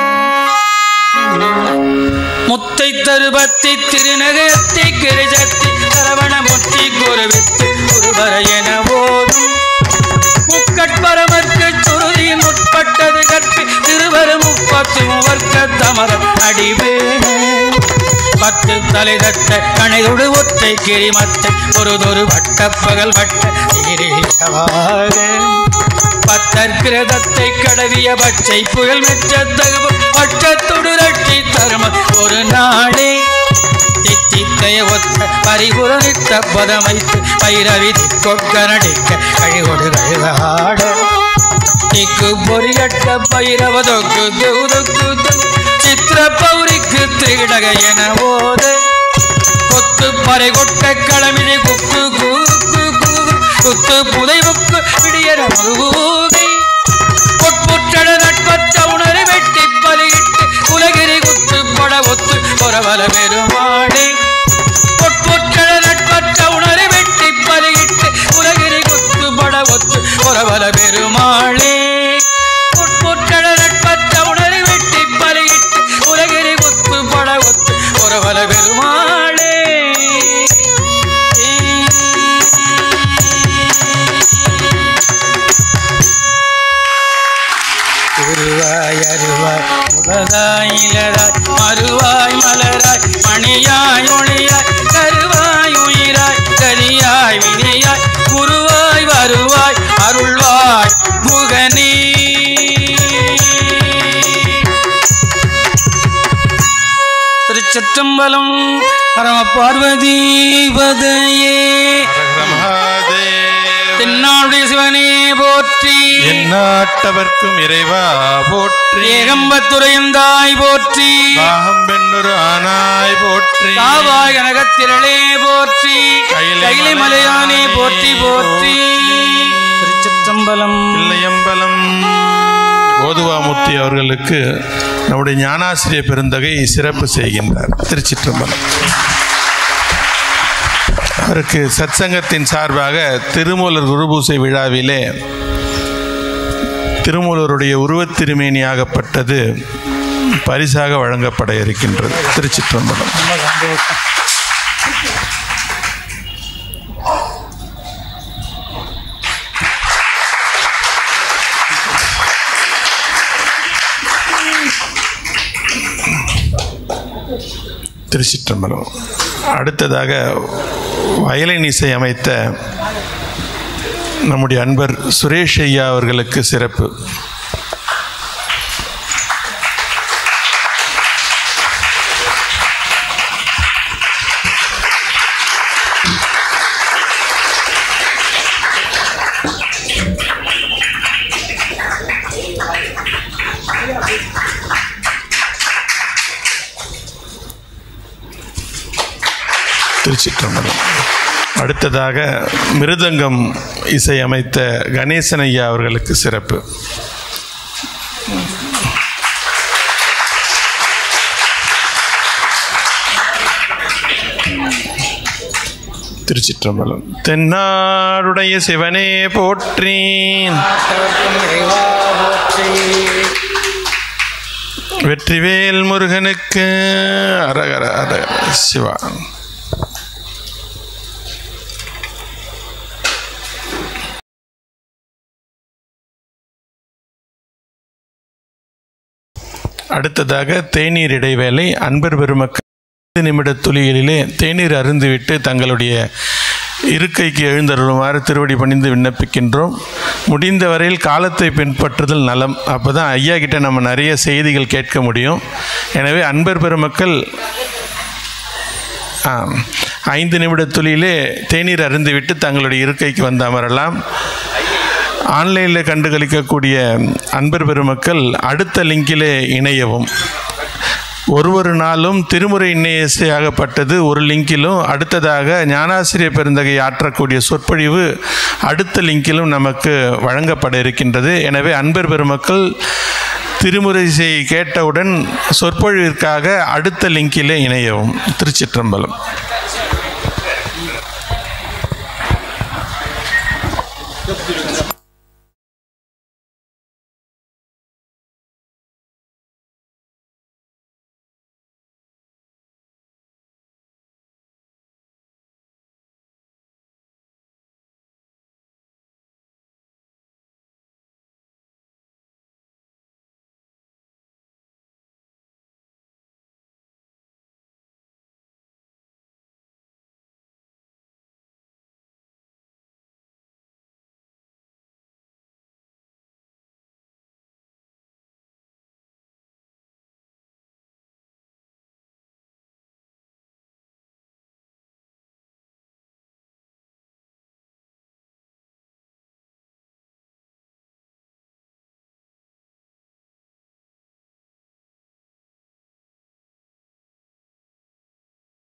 முத்தை தருபத்தி திருநகத்தை கிரிஜத்தி சரவண முத்தி குருவித்து குருவர என போதும் முக்கட்பரமர்க்கு சுருதியின் உட்பட்டது கற்பி திருவரு முப்பத்து மூவர்க்க தமர அடிவேணு பத்து தலை தட்ட கணைதொடு ஒத்தை கிரிமத்தை பொறுதொரு வட்ட பகல் வட்ட சீரிழவாக பத்தற்கிரதத்தை கடவிய பச்சை புயல் மெச்ச தகுவு பட்சத்தொடு ரட்சி தரும ஒரு நாளே தித்தித்தைய ஒத்த பரிபுரணித்த பதமைத்து பைரவி திக்கொட்க நடிக்க கழிகொடு கழுகாட திக்கு பொறிகட்ட பைரவதொக்கு தெவுதொக்கு சித்திர பௌரிக்கு திரிடக என ஓத கொத்து பறை கொட்ட களமிழி குக்கு கூக்கு கூகு குத்து புதைவுக்கு விடியற மகுகை பொற்புற்றட நட்பற்ற உணரை வெட்டி பலியிட்டு உலகிரி குத்து பட ஒத்து பொறவல பெருமாளே பொற்புற்றட நட்பற்ற உணரை வெட்டி பலியிட்டு உலகிரி குத்து பட ஒத்து பொறவல பெருமாளே பொற்புற்றட நட்பற்ற உணரை வெட்டி பலியிட்டு உலகிரி குத்து பட ஒத்து பொறவல பெருமாளே உருவாய் அருவாய் உலகாய் இலராய் மறுவாய் மலராய் மணியாய் ஒளியாய் கருவாய் உயிராய் கரியாய் விதியாய் குருவாய் வருவாய் அருள்வாய் முகனே திருச்சிற்றம்பலம் பரம பார்வதி பதையே தென்னாடுடைய சிவனே போற்றி எந்நாட்டவர்க்கும் இறைவா போற்றி ஏகம்பத்துறையந்தாய் போற்றி பாகம் பெண்ணொரு ஆனாய் போற்றி காவாய் கனகத்திரளே போற்றி கைலை கைலை மலையானே போற்றி போற்றி திருச்சிற்றம்பலம் பிள்ளையம்பலம் ஓதுவாமூர்த்தி அவர்களுக்கு நம்முடைய ஞானாசிரிய பெருந்தகை சிறப்பு செய்கின்றார் திருச்சிற்றம்பலம் அவருக்கு சத்சங்கத்தின் சார்பாக திருமூலர் குருபூசை விழாவிலே திருமூலருடைய உருவத் திருமேனியாகப்பட்டது பரிசாக வழங்கப்பட இருக்கின்றது திருச்சிற்றம்பலம் திருச்சிற்றம்பலம் அடுத்ததாக வயலின் இசை அமைத்த நம்முடைய அன்பர் சுரேஷ் ஐயா அவர்களுக்கு சிறப்பு திருச்சிற்றம்பலம் அடுத்ததாக மிருதங்கம் இசையமைத்த கணேசன் ஐயா அவர்களுக்கு சிறப்பு திருச்சிற்றம்பலம் தென்னாடுடைய சிவனே போற்றி நாட்டவர்க்கும் இறைவா போற்றி வெற்றிவேல் முருகனுக்கு அரகர அரகர சிவா அடுத்ததாக தேநீர் இடைவேளை அன்பர் பெருமக்கள் ஐந்து நிமிட துளிகளிலே தேநீர் அருந்துவிட்டு தங்களுடைய இருக்கைக்கு எழுந்தருளுமாறு திருவடி பணிந்து விண்ணப்பிக்கின்றோம் முடிந்த வரையில் காலத்தை பின்பற்றுதல் நலம் அப்போ தான் ஐயா கிட்ட நம்ம நிறைய செய்திகள் கேட்க முடியும் எனவே அன்பர் பெருமக்கள் ஆ, ஐந்து நிமிட துளியிலே தேநீர் அருந்துவிட்டு தங்களுடைய இருக்கைக்கு வந்து அமரலாம் ஆன்லைனில் கண்டுகளிக்கக்கூடிய அன்பர் பெருமக்கள் அடுத்த லிங்கிலே இணையவும் ஒரு ஒரு நாளும் திருமுறை இன்னையசையாகப்பட்டது ஒரு லிங்கிலும் அடுத்ததாக ஞானாசிரிய பெருந்தகை ஆற்றக்கூடிய சொற்பொழிவு அடுத்த லிங்கிலும் நமக்கு வழங்கப்பட இருக்கின்றது எனவே அன்பர் பெருமக்கள் திருமுறை இசை கேட்டவுடன் சொற்பொழிவிற்காக அடுத்த லிங்கிலே இணையவும் திருச்சிற்றம்பலம் Thank